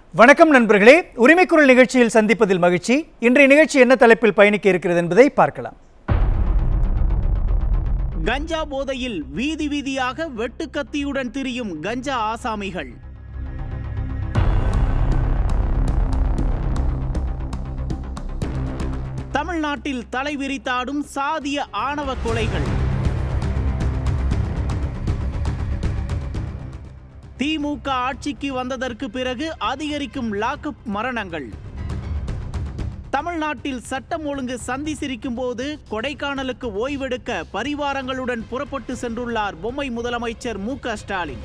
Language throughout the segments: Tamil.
வணக்கம் நண்பர்களே உரிமைக்குரல் நிகழ்ச்சியில் சந்திப்பதில் மகிழ்ச்சி இன்றைய நிகழ்ச்சி என்ன தலைப்பில் பயணிக்க இருக்கிறது என்பதை பார்க்கலாம் கஞ்சா போதையில் வீதி வீதியாக வெட்டுக்கத்தியுடன் திரியும் கஞ்சா ஆசாமிகள் தமிழ்நாட்டில் தலைவிரித்தாடும் சாதிய ஆணவ கொலைகள் திமுக ஆட்சிக்கு வந்ததற்கு பிறகு அதிகரிக்கும் லாக்அப் மரணங்கள் தமிழ்நாட்டில் சட்டம் ஒழுங்கு சந்தி சிரிக்கும் போது கொடைக்கானலுக்கு ஓய்வெடுக்க பரிவாரங்களுடன் புறப்பட்டு சென்றுள்ளார் பொம்மை முதலமைச்சர் மு க ஸ்டாலின்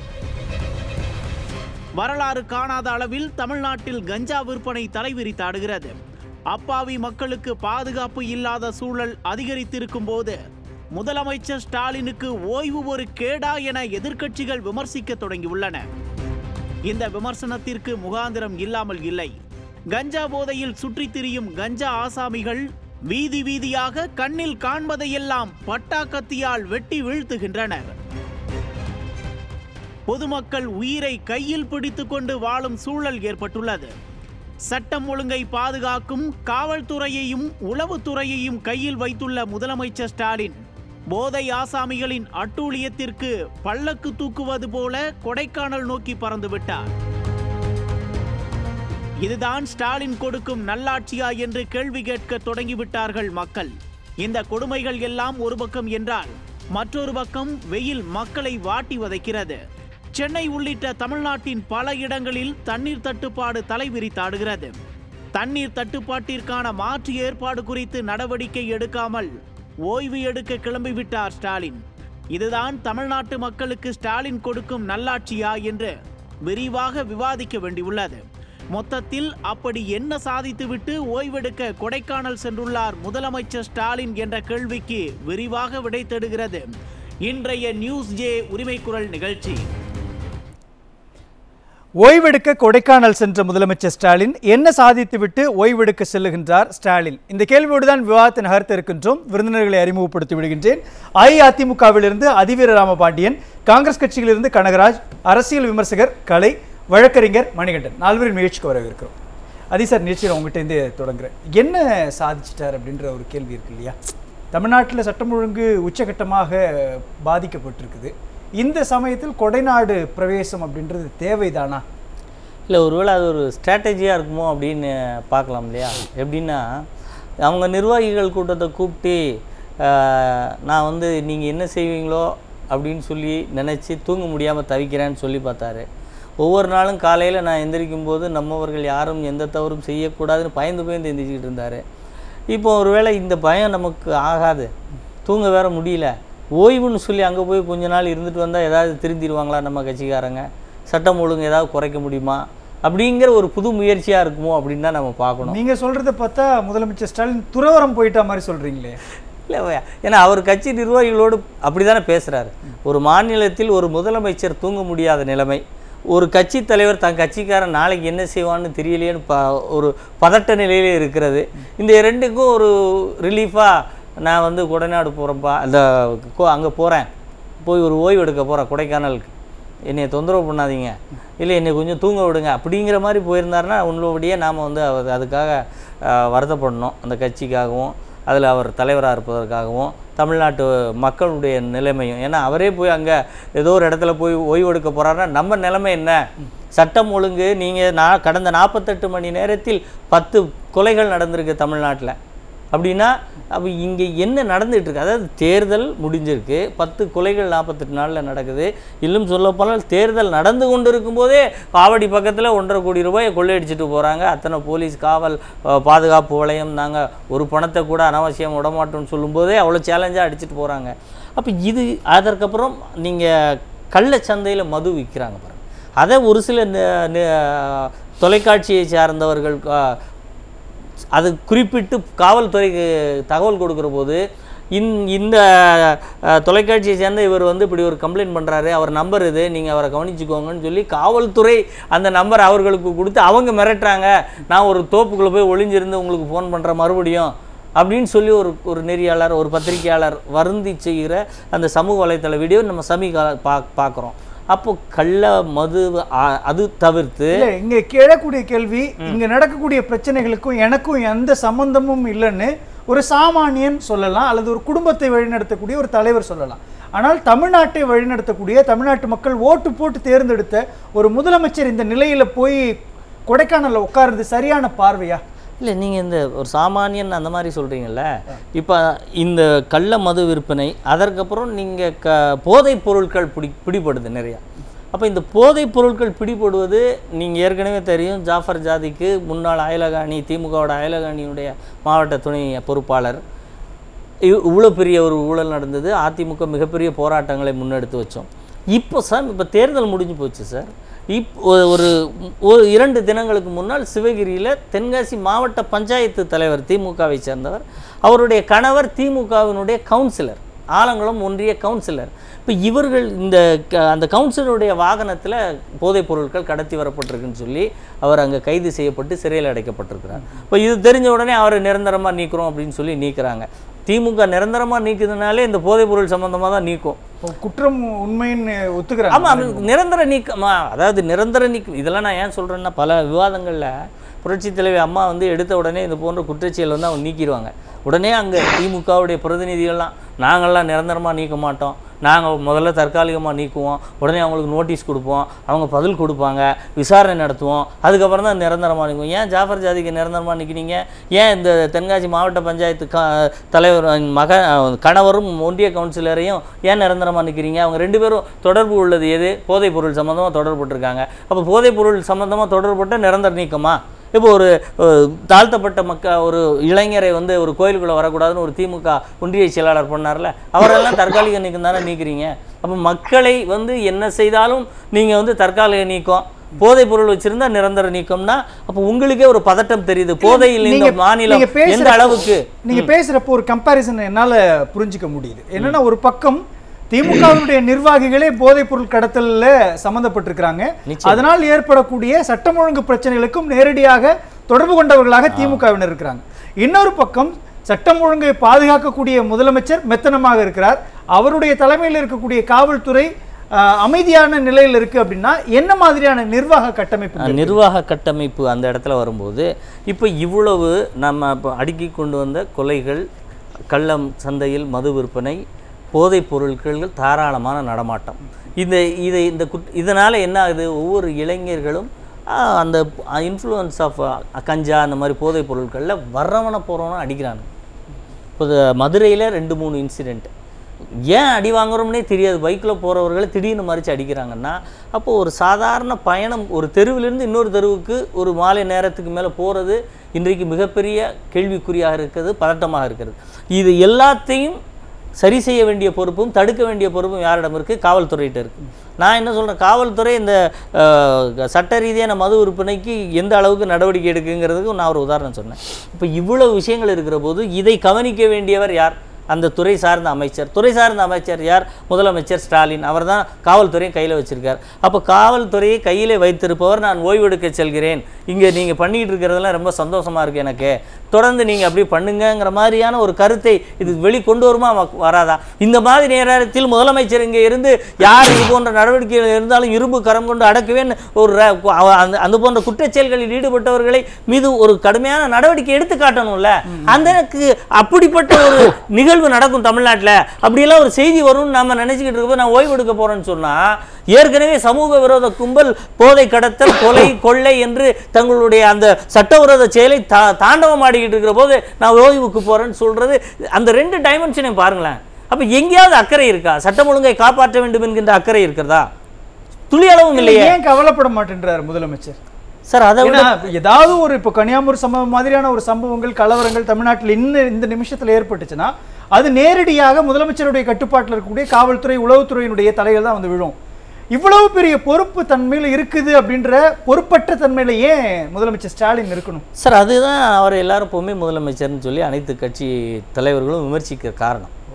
வரலாறு காணாத அளவில் தமிழ்நாட்டில் கஞ்சா விற்பனை தலைவிரித்தாடுகிறது அப்பாவி மக்களுக்கு பாதுகாப்பு இல்லாத சூழல் அதிகரித்திருக்கும் போது முதலமைச்சர் ஸ்டாலினுக்கு ஓய்வு ஒரு கேடா என எதிர்க்கட்சிகள் விமர்சிக்க தொடங்கியுள்ளன இந்த விமர்சனத்திற்கு முகாந்திரம் இல்லாமல் இல்லை கஞ்சா போதையில் சுற்றித் திரியும் கஞ்சா ஆசாமிகள் வீதி வீதியாக கண்ணில் காண்பதையெல்லாம் பட்டாக்கத்தியால் வெட்டி வீழ்த்துகின்றனர் பொதுமக்கள் உயிரை கையில் பிடித்துக்கொண்டு வாழும் சூழல் ஏற்பட்டுள்ளது சட்டம் ஒழுங்கை பாதுகாக்கும் காவல்துறையையும் உளவுத்துறையையும் கையில் வைத்துள்ள முதலமைச்சர் ஸ்டாலின் போதை ஆசாமிகளின் அட்டூழியத்திற்கு பல்லக்கு தூக்குவது போல கொடைக்கானல் நோக்கி பறந்துவிட்டார் இதுதான் ஸ்டாலின் கொடுக்கும் நல்லாட்சியா என்று கேள்வி கேட்க தொடங்கிவிட்டார்கள் மக்கள் இந்த கொடுமைகள் எல்லாம் ஒரு பக்கம் என்றால் மற்றொரு பக்கம் வெயில் மக்களை வாட்டி வதைக்கிறது சென்னை உள்ளிட்ட தமிழ்நாட்டின் பல இடங்களில் தண்ணீர் தட்டுப்பாடு தலைவிரித்தாடுகிறது தண்ணீர் தட்டுப்பாட்டிற்கான மாற்று ஏற்பாடு குறித்து நடவடிக்கை எடுக்காமல் ஓய்வு எடுக்க கிளம்பிவிட்டார் ஸ்டாலின் இதுதான் தமிழ்நாட்டு மக்களுக்கு ஸ்டாலின் கொடுக்கும் நல்லாட்சியா என்று விரிவாக விவாதிக்க வேண்டியுள்ளது மொத்தத்தில் அப்படி என்ன சாதித்துவிட்டு ஓய்வெடுக்க கொடைக்கானல் சென்றுள்ளார் முதலமைச்சர் ஸ்டாலின் என்ற கேள்விக்கு விரிவாக விடை தேடுகிறது இன்றைய நியூஸ் ஜே உரிமைக்குரல் நிகழ்ச்சி ஓய்வெடுக்க கொடைக்கானல் சென்ற முதலமைச்சர் ஸ்டாலின் என்ன சாதித்துவிட்டு ஓய்வெடுக்க செல்லுகின்றார் ஸ்டாலின் இந்த கேள்வியோடு தான் விவாதத்தை நகர்த்த இருக்கின்றோம் விருந்தினர்களை அறிமுகப்படுத்தி விடுகின்றேன் அஇஅதிமுகவிலிருந்து அதிவீர ராமபாண்டியன் காங்கிரஸ் கட்சியிலிருந்து கனகராஜ் அரசியல் விமர்சகர் கலை வழக்கறிஞர் மணிகண்டன் நால்வரின் நிகழ்ச்சிக்கு வர இருக்கிறோம் அதி சார் நிகழ்ச்சியில் உங்ககிட்ட தொடங்குறேன் என்ன சாதிச்சிட்டார் அப்படின்ற ஒரு கேள்வி இருக்கு இல்லையா தமிழ்நாட்டில் சட்டம் ஒழுங்கு உச்சகட்டமாக பாதிக்கப்பட்டிருக்குது இந்த சமயத்தில் கொடைநாடு பிரவேசம் அப்படின்றது தேவைதானா இல்லை ஒருவேளை அது ஒரு ஸ்ட்ராட்டஜியாக இருக்குமோ அப்படின்னு பார்க்கலாம் இல்லையா எப்படின்னா அவங்க நிர்வாகிகள் கூட்டத்தை கூப்பிட்டு ஆஹ், நான் வந்து நீங்கள் என்ன செய்வீங்களோ அப்படின்னு சொல்லி நினச்சி தூங்க முடியாமல் தவிக்கிறேன்னு சொல்லி பார்த்தாரு ஒவ்வொரு நாளும் காலையில் நான் எந்திரிக்கும் போது நம்மவர்கள் யாரும் எந்த தவறும் செய்யக்கூடாதுன்னு பயந்து பயந்து எந்திரிச்சிக்கிட்டு இருந்தார் இப்போ ஒருவேளை இந்த பயம் நமக்கு ஆகாது தூங்க வேற முடியல ஓய்வுன்னு சொல்லி அங்கே போய் கொஞ்ச நாள் இருந்துட்டு வந்தால் ஏதாவது திருந்திடுவாங்களா நம்ம கட்சிக்காரங்க சட்டம் ஒழுங்கு ஏதாவது குறைக்க முடியுமா அப்படிங்கிற ஒரு புது முயற்சியாக இருக்குமோ அப்படின்னு தான் நம்ம பார்க்கணும் நீங்க சொல்றத பார்த்தா முதலமைச்சர் ஸ்டாலின் துறவரம் போயிட்டா மாதிரி சொல்றீங்களே இல்லை வே- ஏன்னா அவர் கட்சி நிர்வாகிகளோடு அப்படி தானே பேசுகிறாரு ஒரு மாநிலத்தில் ஒரு முதலமைச்சர் தூங்க முடியாத நிலைமை ஒரு கட்சி தலைவர் தன் கட்சிக்காரன் நாளைக்கு என்ன செய்வான்னு தெரியலையேன்னு ப ஒரு பதட்ட நிலையிலே இருக்கிறது இந்த ரெண்டுக்கும் ஒரு ரிலீஃபாக நான் வந்து கொடைநாடு போகிறேன்ப்பா அந்த அங்கே போகிறேன் போய் ஒரு ஓய்வு எடுக்க போகிறேன் கொடைக்கானலுக்கு என்னை தொந்தரவு பண்ணாதீங்க இல்லை என்னை கொஞ்சம் தூங்க விடுங்க அப்படிங்கிற மாதிரி போயிருந்தாருன்னா உங்களோடையே நாம் வந்து அவர் அதுக்காக ஆஹ், வருத்தப்படணும் அந்த கட்சிக்காகவும் அதில் அவர் தலைவராக இருப்பதற்காகவும் தமிழ்நாட்டு மக்களுடைய நிலைமையும் ஏன்னா அவரே போய் அங்கே ஏதோ ஒரு இடத்துல போய் ஓய்வெடுக்க போகிறாருன்னா நம்ம நிலைமை என்ன சட்டம் ஒழுங்கு நீங்கள் நான் கடந்த நாற்பத்தெட்டு மணி நேரத்தில் பத்து கொலைகள் நடந்திருக்கு தமிழ்நாட்டில் அப்படின்னா அப்போ இங்கே என்ன நடந்துட்டு இருக்கு அதாவது தேர்தல் முடிஞ்சிருக்கு பத்து கொலைகள் நாற்பத்தெட்டு நாளில் நடக்குது இன்னும் சொல்லப்போனால் தேர்தல் நடந்து கொண்டு இருக்கும்போதே காவடி பக்கத்தில் ஒன்றரை கோடி ரூபாயை கொள்ளையடிச்சிட்டு போகிறாங்க அத்தனை போலீஸ் காவல் அஹ், பாதுகாப்பு வளையம் நாங்கள் ஒரு பணத்தை கூட அனாவசியம் விடமாட்டோம்னு சொல்லும்போதே அவ்வளோ சேலஞ்சாக அடிச்சிட்டு போகிறாங்க அப்போ இது அதற்கப்புறம் நீங்கள் கள்ளச்சந்தையில் மது விற்கிறாங்க பாருங்க அதை ஒரு சில நி- நி- தொலைக்காட்சியை சார்ந்தவர்கள் அஹ், அது குறிப்பிட்டு காவல்துறைக்கு தகவல் கொடுக்குற போது இந் இந்த அஹ், தொலைக்காட்சியை சேர்ந்த இவர் வந்து இப்படி ஒரு கம்ப்ளைண்ட் பண்ணுறாரு அவர் நம்பர் இது நீங்கள் அவரை கவனிச்சுக்கோங்கன்னு சொல்லி காவல்துறை அந்த நம்பர் அவர்களுக்கு கொடுத்து அவங்க மிரட்டுறாங்க நான் ஒரு தோப்புக்குள்ளே போய் ஒளிஞ்சிருந்து உங்களுக்கு ஃபோன் பண்ணுற மறுபடியும் அப்படின்னு சொல்லி ஒரு ஒரு நெறியாளர் ஒரு பத்திரிகையாளர் வருந்தி செய்கிற அந்த சமூக வலைத்தள வீடியோ நம்ம சமீக பா பார்க்குறோம் அப்போ கள்ள மது ஆ- அது தவிர்த்து இல்ல இங்க கேளக்கூடிய கேள்வி இங்க நடக்கக்கூடிய பிரச்சனைகளுக்கும் எனக்கும் எந்த சம்பந்தமும் இல்லைன்னு ஒரு சாமானியன் சொல்லலாம் அல்லது ஒரு குடும்பத்தை வழிநடத்தக்கூடிய ஒரு தலைவர் சொல்லலாம் ஆனால் தமிழ்நாட்டை வழிநடத்தக்கூடிய தமிழ்நாட்டு மக்கள் ஓட்டு போட்டு தேர்ந்தெடுத்த ஒரு முதலமைச்சர் இந்த நிலையில போய் கொடைக்கானல்ல உட்கார்றது சரியான பார்வையா இல்லை நீங்கள் இந்த ஒரு சாமானியன் அந்த மாதிரி சொல்கிறீங்கல்ல இப்போ இந்த கள்ள மது விற்பனை அதற்கப்புறம் நீங்கள் க போதைப் பொருட்கள் பிடி பிடிபடுது நிறையா அப்போ இந்த போதைப் பொருட்கள் பிடிபடுவது நீங்கள் ஏற்கனவே தெரியும் ஜாஃபர் ஜாதிக்கு முன்னாள் அயலகாணி திமுகவோட அயலகாணியுடைய மாவட்ட துணை பொறுப்பாளர் இவ்- இவ்வளோ பெரிய ஒரு ஊழல் நடந்தது அதிமுக மிகப்பெரிய போராட்டங்களை முன்னெடுத்து வச்சோம் இப்போ சார் இப்போ தேர்தல் முடிஞ்சு போச்சு சார் இப் ஒ- ஒரு ஒரு இரண்டு தினங்களுக்கு முன்னால் சிவகிரியில் தென்காசி மாவட்ட பஞ்சாயத்து தலைவர் திமுகவை சேர்ந்தவர் அவருடைய கணவர் திமுகவினுடைய கவுன்சிலர் ஆலங்குளம் ஒன்றிய கவுன்சிலர் இப்போ இவர்கள் இந்த க- அந்த கவுன்சிலருடைய வாகனத்தில் போதைப் பொருட்கள் கடத்தி வரப்பட்டிருக்குன்னு சொல்லி அவர் அங்கே கைது செய்யப்பட்டு சிறையில் அடைக்கப்பட்டிருக்கிறார் இப்போ இது தெரிஞ்ச உடனே அவரை நிரந்தரமாக நீக்கிறோம் அப்படின்னு சொல்லி நீக்குறாங்க திமுக நிரந்தரமாக நீக்குதுனாலே இந்த போதைப் பொருள் சம்மந்தமாக தான் நீக்கும் இப்போ குற்றம் உண்மைன்னு ஒத்துக்கிறாங்க ஆமாம் அது நிரந்தர நீக்கமா அதாவது நிரந்தர நீக்கம் இதெல்லாம் நான் ஏன் சொல்கிறேன்னா பல விவாதங்களில் புரட்சித் தலைவி அம்மா வந்து எடுத்த உடனே இந்த போன்ற குற்றச்செயல் வந்து அவங்க நீக்கிடுவாங்க உடனே அங்கே திமுகவுடைய பிரதிநிதிகள்லாம் நாங்கள்லாம் நிரந்தரமாக நீக்க மாட்டோம் நாங்கள் முதல்ல தற்காலிகமாக நீக்குவோம் உடனே அவங்களுக்கு நோட்டீஸ் கொடுப்போம் அவங்க பதில் கொடுப்பாங்க விசாரணை நடத்துவோம் அதுக்கப்புறம் தான் நிரந்தரமாக நீக்குவோம் ஏன் ஜாஃபர் ஜாதிக்கு நிரந்தரமாக நிற்கிறீங்க ஏன் இந்த தென்காசி மாவட்ட பஞ்சாயத்து க தலைவர் மக கணவரும் ஒன்றிய கவுன்சிலரையும் ஏன் நிரந்தரமாக நிற்கிறீங்க அவங்க ரெண்டு பேரும் தொடர்பு உள்ளது எது போதைப் பொருள் சம்மந்தமாக தொடர்புட்டிருக்காங்க அப்போ போதைப் பொருள் சம்மந்தமாக தொடர்புட்ட நிரந்தர நீக்கமா இப்போ ஒரு அஹ், தாழ்த்தப்பட்ட மக்க ஒரு இளைஞரை வந்து ஒரு கோயிலுக்குள்ளே வரக்கூடாதுன்னு ஒரு திமுக ஒன்றிய செயலாளர் பண்ணார்ல அவரெல்லாம் தற்காலிக நீக்கம் தானே நீக்கிறீங்க அப்போ மக்களை வந்து என்ன செய்தாலும் நீங்கள் வந்து தற்காலிக நீக்கம் போதைப் பொருள் வச்சிருந்தா நிரந்தர நீக்கம்னா அப்போ உங்களுக்கே ஒரு பதட்டம் தெரியுது போதையில் இந்த நீங்க- மாநிலம் நீங்க பேசுறப்போ- எந்த அளவுக்கு நீங்க பேசுறப்போ ஒரு கம்பாரிசன் என்னால புரிஞ்சுக்க முடியுது என்னன்னா ஒரு பக்கம் திமுகவினுடைய நிர்வாகிகளே போதைப் பொருள் கடத்தல்ல சம்பந்தப்பட்டிருக்கிறாங்க நிச்சயம். அதனால் ஏற்படக்கூடிய சட்டம் ஒழுங்கு பிரச்சனைகளுக்கும் நேரடியாக தொடர்பு கொண்டவர்களாக திமுகவினர் இருக்கிறாங்க இன்னொரு பக்கம் சட்டம் ஒழுங்கை பாதுகாக்கக்கூடிய முதலமைச்சர் மெத்தனமாக இருக்கிறார் அவருடைய தலைமையில் இருக்கக்கூடிய காவல்துறை ஆஹ், அமைதியான நிலையில் இருக்கு அப்படின்னா என்ன மாதிரியான நிர்வாக கட்டமைப்பு இங்க இருக்கு? நிர்வாக கட்டமைப்பு அந்த இடத்துல வரும்போது இப்போ இவ்வளவு நம்ம இப்போ அடுக்கி கொண்டு வந்த கொலைகள் கள்ளம் சந்தையில் மது விற்பனை போதைப் பொருட்கள் தாராளமான நடமாட்டம் இந்த இதை இந்த குட் இதனால் என்ன ஆகுது ஒவ்வொரு இளைஞர்களும் ஆஹ், அந்த இன்ஃப்ளூயன்ஸ் ஆஃப் கஞ்சா அந்த மாதிரி போதைப் பொருட்களில் வர்றவனை போகிறவனை அடிக்கிறாங்க இப்போ மதுரையில் ரெண்டு மூணு இன்சிடெண்ட் ஏன் அடி வாங்குறோம்னே தெரியாது பைக்கில் போகிறவர்களை திடீர்னு மறித்து அடிக்கிறாங்கன்னா அப்போ ஒரு சாதாரண பயணம் ஒரு தெருவிலிருந்து இன்னொரு தெருவுக்கு ஒரு மாலை நேரத்துக்கு மேலே போகிறது இன்றைக்கு மிகப்பெரிய கேள்விக்குறியாக இருக்கிறது பதட்டமாக இருக்கிறது இது எல்லாத்தையும் சரி செய்ய வேண்டிய பொறுப்பும் தடுக்க வேண்டிய பொறுப்பும் யாரிடம் இருக்குது காவல்துறையிட்ட இருக்குது நான் என்ன சொல்கிறேன் காவல்துறை இந்த அஹ், சட்ட ரீதியான மது விற்பனைக்கு எந்த அளவுக்கு நடவடிக்கை எடுக்குங்கிறதுக்கு நான் ஒரு உதாரணம் சொன்னேன் இப்போ இவ்வளவு விஷயங்கள் இருக்கிற போது இதை கவனிக்க வேண்டியவர் யார் அந்த துறை சார்ந்த அமைச்சர் துறை சார்ந்த அமைச்சர் யார் முதலமைச்சர் ஸ்டாலின் அவர் தான் காவல்துறையை கையில் வச்சிருக்கார் அப்போ காவல்துறையை கையிலே வைத்திருப்பவர் நான் ஓய்வெடுக்க செல்கிறேன் இங்கே நீங்கள் பண்ணிக்கிட்டு இருக்கிறதெல்லாம் ரொம்ப சந்தோஷமாக இருக்குது எனக்கு தொடர்ந்து நீங்கள் அப்படி பண்ணுங்கங்கிற மாதிரியான ஒரு கருத்தை இது வெளி கொண்டு வருமா வ- வராதா இந்த மாதிரி நேரத்தில் முதலமைச்சர் இங்கே இருந்து யார் இது போன்ற நடவடிக்கைகள் இருந்தாலும் இரும்பு கரம் கொண்டு அடக்குவேன்னு ஒரு ர- அவ- அந்த அந்த போன்ற குற்றச்செயல்களில் ஈடுபட்டவர்களை மீது ஒரு கடுமையான நடவடிக்கை எடுத்து காட்டணும்ல அந்த அப்படிப்பட்ட ஒரு நிகழ்வு நடக்கும் தமிழ்நாட்டில் அப்படியெல்லாம் ஒரு செய்தி வரும்னு நம்ம நினைச்சுக்கிட்டு இருக்கும்போது நான் ஓய்வு எடுக்க போறேன்னு சொன்னா ஏற்கனவே சமூக விரோத கும்பல் போதை கடத்தல் கொலை கொள்ளை என்று தங்களுடைய அந்த சட்டவிரோத செயலை தா தாண்டவம் ஆடிக்கிட்டு இருக்கிற போது நான் ஓய்வுக்கு போறேன்னு சொல்றது அந்த ரெண்டு டைமென்ஷனையும் பாருங்களேன் அப்ப எங்கேயாவது அக்கறை இருக்கா சட்டம் ஒழுங்கை காப்பாற்ற வேண்டும் என்கின்ற அக்கறை இருக்கிறதா துளி அளவும் இல்லையே ஏன் கவலைப்பட மாட்டேன்றார் முதலமைச்சர் சார் அதை விட ஏன்னா, ஏதாவது ஒரு இப்போ கன்னியாகுமரி சம்பவம் மாதிரியான ஒரு சம்பவங்கள் கலவரங்கள் தமிழ்நாட்டில் இன்னும் இந்த நிமிஷத்துல ஏற்பட்டுச்சுன்னா அது நேரடியாக முதலமைச்சருடைய கட்டுப்பாட்டில் இருக்கக்கூடிய காவல்துறை உளவுத்துறையினுடைய தலையில் தான் வந்து விழும் இவ்வளவு பெரிய பொறுப்பு தன்மையில் இருக்குது அப்படின்ற பொறுப்பற்ற தன்மையில ஏன் முதலமைச்சர் ஸ்டாலின் இருக்கணும் சார் அதுதான் அவர் எல்லாரும் எப்பவுமே முதலமைச்சர்னு சொல்லி அனைத்து கட்சி தலைவர்களும் விமர்சிக்கிற காரணம்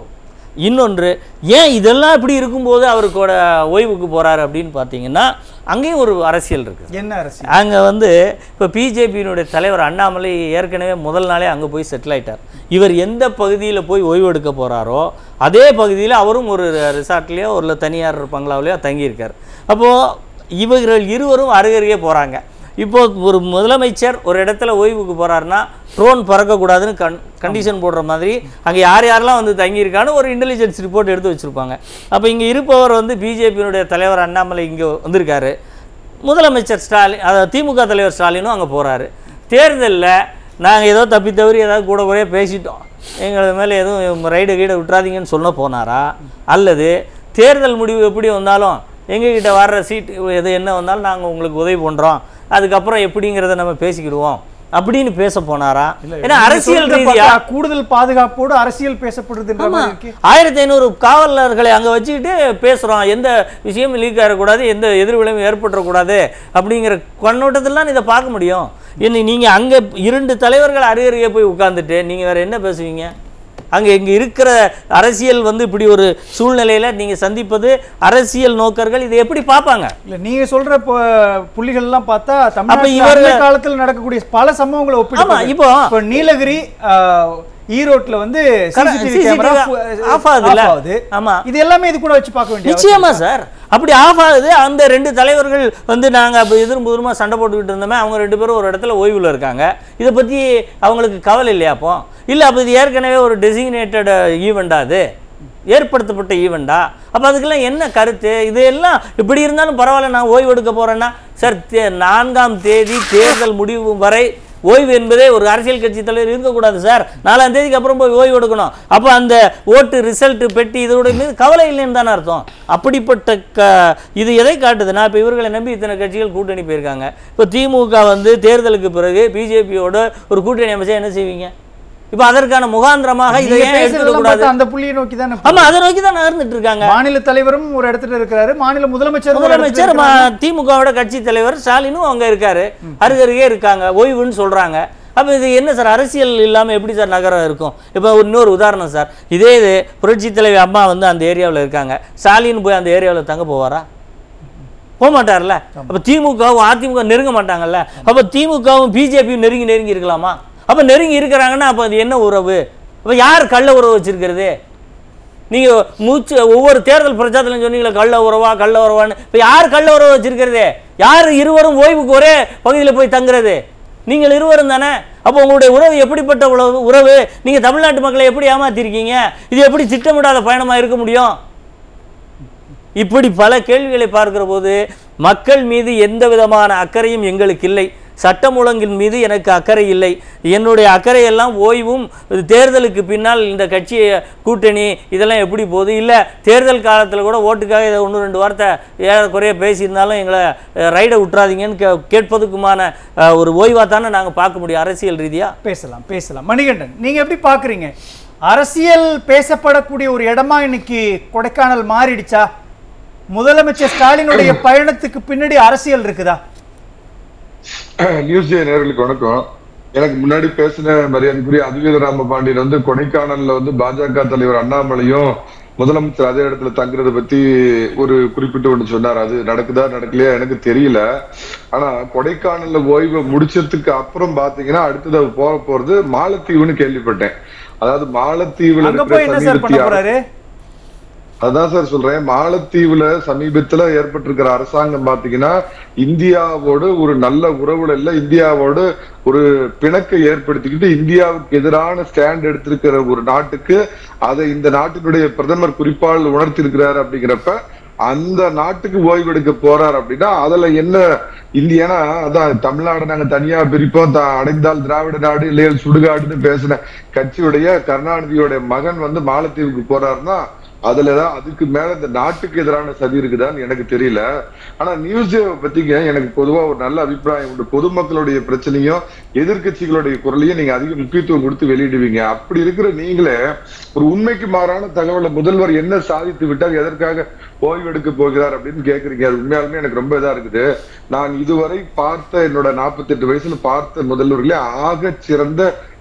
இன்னொன்று ஏன் இதெல்லாம் இப்படி இருக்கும்போது அவருக்கோட ஓய்வுக்கு போறாரு அப்படின்னு பார்த்தீங்கன்னா அங்கேயும் ஒரு அரசியல் இருக்குது என்ன அரசியல் அங்கே வந்து இப்போ பிஜேபியினுடைய தலைவர் அண்ணாமலை ஏற்கனவே முதல் நாளே அங்கே போய் செட்டில் ஆயிட்டார் இவர் எந்த பகுதியில் போய் ஓய்வு எடுக்க போகிறாரோ அதே பகுதியில் அவரும் ஒரு ரிசார்ட்லேயோ ஒரு தனியார் பங்களாவிலையோ தங்கியிருக்கார் அப்போது இவர்கள் இருவரும் அருகருகே போகிறாங்க இப்போ ஒரு முதலமைச்சர் ஒரு இடத்துல ஓய்வுக்கு போகிறாருன்னா ட்ரோன் பறக்கக்கூடாதுன்னு கண் கண்டிஷன் போடுற மாதிரி அங்கே யார் யாரெல்லாம் வந்து தங்கியிருக்கான்னு ஒரு இன்டெலிஜென்ஸ் ரிப்போர்ட் எடுத்து வச்சுருப்பாங்க அப்போ இங்கே இருப்பவர் வந்து பிஜேபியினுடைய தலைவர் அண்ணாமலை இங்கே வந்திருக்காரு முதலமைச்சர் ஸ்டாலின் அதாவது திமுக தலைவர் ஸ்டாலினும் அங்கே போகிறாரு தேர்தலில் நாங்கள் ஏதோ தப்பி தவறி ஏதாவது கூட குறைய பேசிட்டோம் எங்கள் மேலே எதுவும் ரைடு கீடை விட்டுறாதீங்கன்னு சொல்ல போனாரா அல்லது தேர்தல் முடிவு எப்படி வந்தாலும் எங்ககிட்ட வர்ற சீட்டு எது என்ன வந்தாலும் நாங்கள் உங்களுக்கு உதவி பண்ணுறோம் அதுக்கப்புறம் எப்படிங்கிறத நம்ம பேசிக்கிடுவோம் அப்படின்னு பேச போனாரா ஏன்னா அரசியல் சொல்றத ரீதியா பார்த்தா கூடுதல் பாதுகாப்போடு அரசியல் பேசப்படுதுன்ற ஆமா மாதிரி இருக்கு ஆயிரத்தி ஐநூறு காவலர்களை அங்கே வச்சுக்கிட்டு பேசுகிறோம் எந்த விஷயமும் லீக் ஆகக்கூடாது எந்த எதிர்விளைவும் ஏற்பட்டுறக்கூடாது அப்படிங்கிற கண்ணோட்டத்தில் இதை பார்க்க முடியும் இன்னும் நீங்கள் அங்கே இரண்டு தலைவர்கள் அருகருகே போய் உட்காந்துட்டு நீங்கள் வேறு என்ன பேசுவீங்க அங்கே இங்கே இருக்கிற அரசியல் வந்து இப்படி ஒரு சூழ்நிலையில் நீங்கள் சந்திப்பது அரசியல் நோக்கர்கள் இதை எப்படி பார்ப்பாங்க இல்ல நீங்க சொல்ற ப- புள்ளிகள் எல்லாம் பார்த்தா தமிழ்நாட்டுல இவர்கள் அந்த காலத்துல நடக்கக்கூடிய பல சம்பவங்களை ஒப்பிட்டு ஆமா, பார்க்க- இப்போ- இப்ப நீலகிரி ஆ, ஈரோட்ல வந்து கர- சிசிடிவி CCTV கேமரா off ஆகுதுல்ல? ஆகுது ஆமா. இது எல்லாமே இது கூட வச்சு பார்க்க வேண்டிய நிச்சயமா சார் அப்படி ஆஃப் ஆகுது அந்த ரெண்டு தலைவர்கள் வந்து நாங்கள் அப்போ எதிரும் புதிருமா சண்டை போட்டுக்கிட்டு இருந்தோமே அவங்க ரெண்டு பேரும் ஒரு இடத்துல ஓய்வில் இருக்காங்க இதை பற்றி அவங்களுக்கு கவலை இல்லையா அப்போ இல்லை அப்போ இது ஏற்கனவே ஒரு டெசிக்னேட்டட் ஈவெண்டா அது ஏற்படுத்தப்பட்ட ஈவெண்டா அப்போ அதுக்கெல்லாம் என்ன கருத்து இது எல்லாம் இப்படி இருந்தாலும் பரவாயில்ல நான் ஓய்வு எடுக்க போகிறேன்னா சார் தே- நான்காம் தேதி தேர்தல் முடிவு வரை ஓய்வு என்பதே ஒரு அரசியல் கட்சி தலைவர் இருக்கக்கூடாது சார் நாலாம் தேதிக்கு அப்புறம் போய் ஓய்வு எடுக்கணும் அப்போ அந்த ஓட்டு ரிசல்ட் பெட்டி இதோட மீது கவலை இல்லைன்னு தானே அர்த்தம் அப்படிப்பட்ட க இது எதை காட்டுதுன்னா இப்போ இவர்களை நம்பி இத்தனை கட்சிகள் கூட்டணி போயிருக்காங்க இப்போ திமுக வந்து தேர்தலுக்கு பிறகு பிஜேபியோட ஒரு கூட்டணி அமைச்சா என்ன செய்வீங்க இப்போ அதற்கான முகாந்திரமாக இதை நீங்க ஏன் பேசுறதெல்லாம் எடுத்துக்கூடாது பார்த்தா அந்த புள்ளியை நோக்கி தானே ஆமா அதை நோக்கி தான் நகர்ந்துட்டு இருக்காங்க மாநில தலைவரும் ஒரு இடத்துல இருக்கிறாரு மாநில முதலமைச்சர் ஒரு இடத்துல முதலமைச்சர் இருக்கிறாரு. ம- திமுகவோட கட்சி தலைவர் ஸ்டாலினும் அங்க இருக்காரு அருகருகே இருக்காங்க ஓய்வுன்னு சொல்றாங்க அப்ப இது என்ன சார் அரசியல் இல்லாம எப்படி சார் நகரம் இருக்கும் இப்போ ஒரு இன்னொரு உதாரணம் சார் இதே இது புரட்சி தலைவி அம்மா வந்து அந்த ஏரியாவில் இருக்காங்க ஸ்டாலின் போய் அந்த ஏரியாவில் தங்க போவாரா போக மாட்டார்ல அப்ப திமுகவும் அதிமுக நெருங்க மாட்டாங்கல்ல அப்ப திமுகவும் பிஜேபியும் நெருங்கி நெருங்கி இருக்கலாமா அப்ப நெருங்கி இருக்கிறாங்கன்னா அப்ப அது என்ன உறவு அப்ப யார் கள்ள உறவு வச்சிருக்கிறது நீங்க மூச்சு ஒவ்வொரு தேர்தல் பிரச்சாரத்திலும் சொன்னீங்களே கள்ள உறவா கள்ள உறவான்னு இப்போ யார் கள்ள உறவு வச்சிருக்கிறது யார் இருவரும் ஓய்வுக்கு ஒரே பகுதியில் போய் தங்குறது நீங்கள் இருவரும் தானே அப்போ உங்களுடைய உறவு எப்படிப்பட்ட உறவு உறவு நீங்கள் தமிழ்நாட்டு மக்களை எப்படி ஏமாத்திருக்கீங்க இது எப்படி திட்டமிடாத பயணமாக இருக்க முடியும் இப்படி பல கேள்விகளை பார்க்கிற போது மக்கள் மீது எந்த விதமான அக்கறையும் எங்களுக்கு இல்லை சட்டம் ஒழுங்கின் மீது எனக்கு அக்கறை இல்லை என்னுடைய அக்கறையெல்லாம் ஓய்வும் இது தேர்தலுக்கு பின்னால் இந்த கட்சி கூட்டணி இதெல்லாம் எப்படி போகுது இல்லை தேர்தல் காலத்தில் கூட ஓட்டுக்காக இதை ஒன்று ரெண்டு வார்த்தை ஏறக்குறைய பேசியிருந்தாலும் எங்களை அஹ், ரைடை விட்டுறாதீங்கன்னு கே கேட்பதுக்குமான அஹ், ஒரு ஓய்வாக தானே நாங்கள் பார்க்க முடியும் அரசியல் ரீதியாக பேசலாம் பேசலாம் மணிகண்டன் நீங்க எப்படி பாக்குறீங்க அரசியல் பேசப்படக்கூடிய ஒரு இடமா இன்னைக்கு கொடைக்கானல் மாறிடுச்சா முதலமைச்சர் ஸ்டாலினுடைய பயணத்துக்கு பின்னாடி அரசியல் இருக்குதா நியூஸ் டே நேர்களுக்கு வணக்கம் எனக்கு முன்னாடி பேசின மரியாதைக்குரிய அதிவேத ராம பாண்டியன் வந்து கொடைக்கானல்ல வந்து பாஜக தலைவர் அண்ணாமலையும் முதலமைச்சர் அதே இடத்துல தங்குறத பத்தி ஒரு குறிப்பிட்டு ஒண்ணு சொன்னார் அது நடக்குதா நடக்கலையா எனக்கு தெரியல ஆனா கொடைக்கானல்ல ஓய்வு முடிச்சதுக்கு அப்புறம் பாத்தீங்கன்னா அடுத்தது அவர் போக போறது மாலத்தீவுன்னு கேள்விப்பட்டேன் அதாவது மாலத்தீவுல அங்க இருக்கிற போய் என்ன சார் பண்ண சமீபத்திய போறாரு அதான் சார் சொல்றேன் மாலத்தீவுல சமீபத்துல ஏற்பட்டிருக்கிற அரசாங்கம் பாத்தீங்கன்னா இந்தியாவோடு ஒரு நல்ல உறவுல இல்ல இந்தியாவோடு ஒரு பிணக்கை ஏற்படுத்திக்கிட்டு இந்தியாவுக்கு எதிரான ஸ்டாண்ட் எடுத்திருக்கிற ஒரு நாட்டுக்கு அதை இந்த நாட்டினுடைய பிரதமர் குறிப்பால் உணர்த்திருக்கிறார் அப்படிங்கிறப்ப அந்த நாட்டுக்கு ஓய்வெடுக்க போறார் அப்படின்னா அதுல என்ன இந்தியானா அதான் தமிழ்நாடு நாங்க தனியா பிரிப்போம் த- அடைந்தால் திராவிட நாடு இல்லையா சுடுகாடுன்னு பேசின கட்சியுடைய கருணாநிதியோட மகன் வந்து மாலத்தீவுக்கு போறாருன்னா அதுலதான் அதுக்கு மேல இந்த நாட்டுக்கு எதிரான சதி இருக்குதான்னு எனக்கு தெரியல ஆனா நியூஸ் பத்திங்க எனக்கு பொதுவா ஒரு நல்ல அபிப்பிராயம் உண்டு பொதுமக்களுடைய பிரச்சனையும் எதிர்க்கட்சிகளுடைய குரலையும் நீங்க அதிக முக்கியத்துவம் கொடுத்து வெளியிடுவீங்க அப்படி இருக்கிற நீங்களே ஒரு உண்மைக்கு மாறான தகவலை முதல்வர் என்ன சாதித்து விட்டார் எதற்காக ஓய்வெடுக்க போகிறார் அப்படின்னு கேக்குறீங்க அது உண்மையாலுமே எனக்கு ரொம்ப இதா இருக்குது நான் இதுவரை பார்த்த என்னோட 48 வயசுல பார்த்த முதல்வர்களே ஆக சிறந்த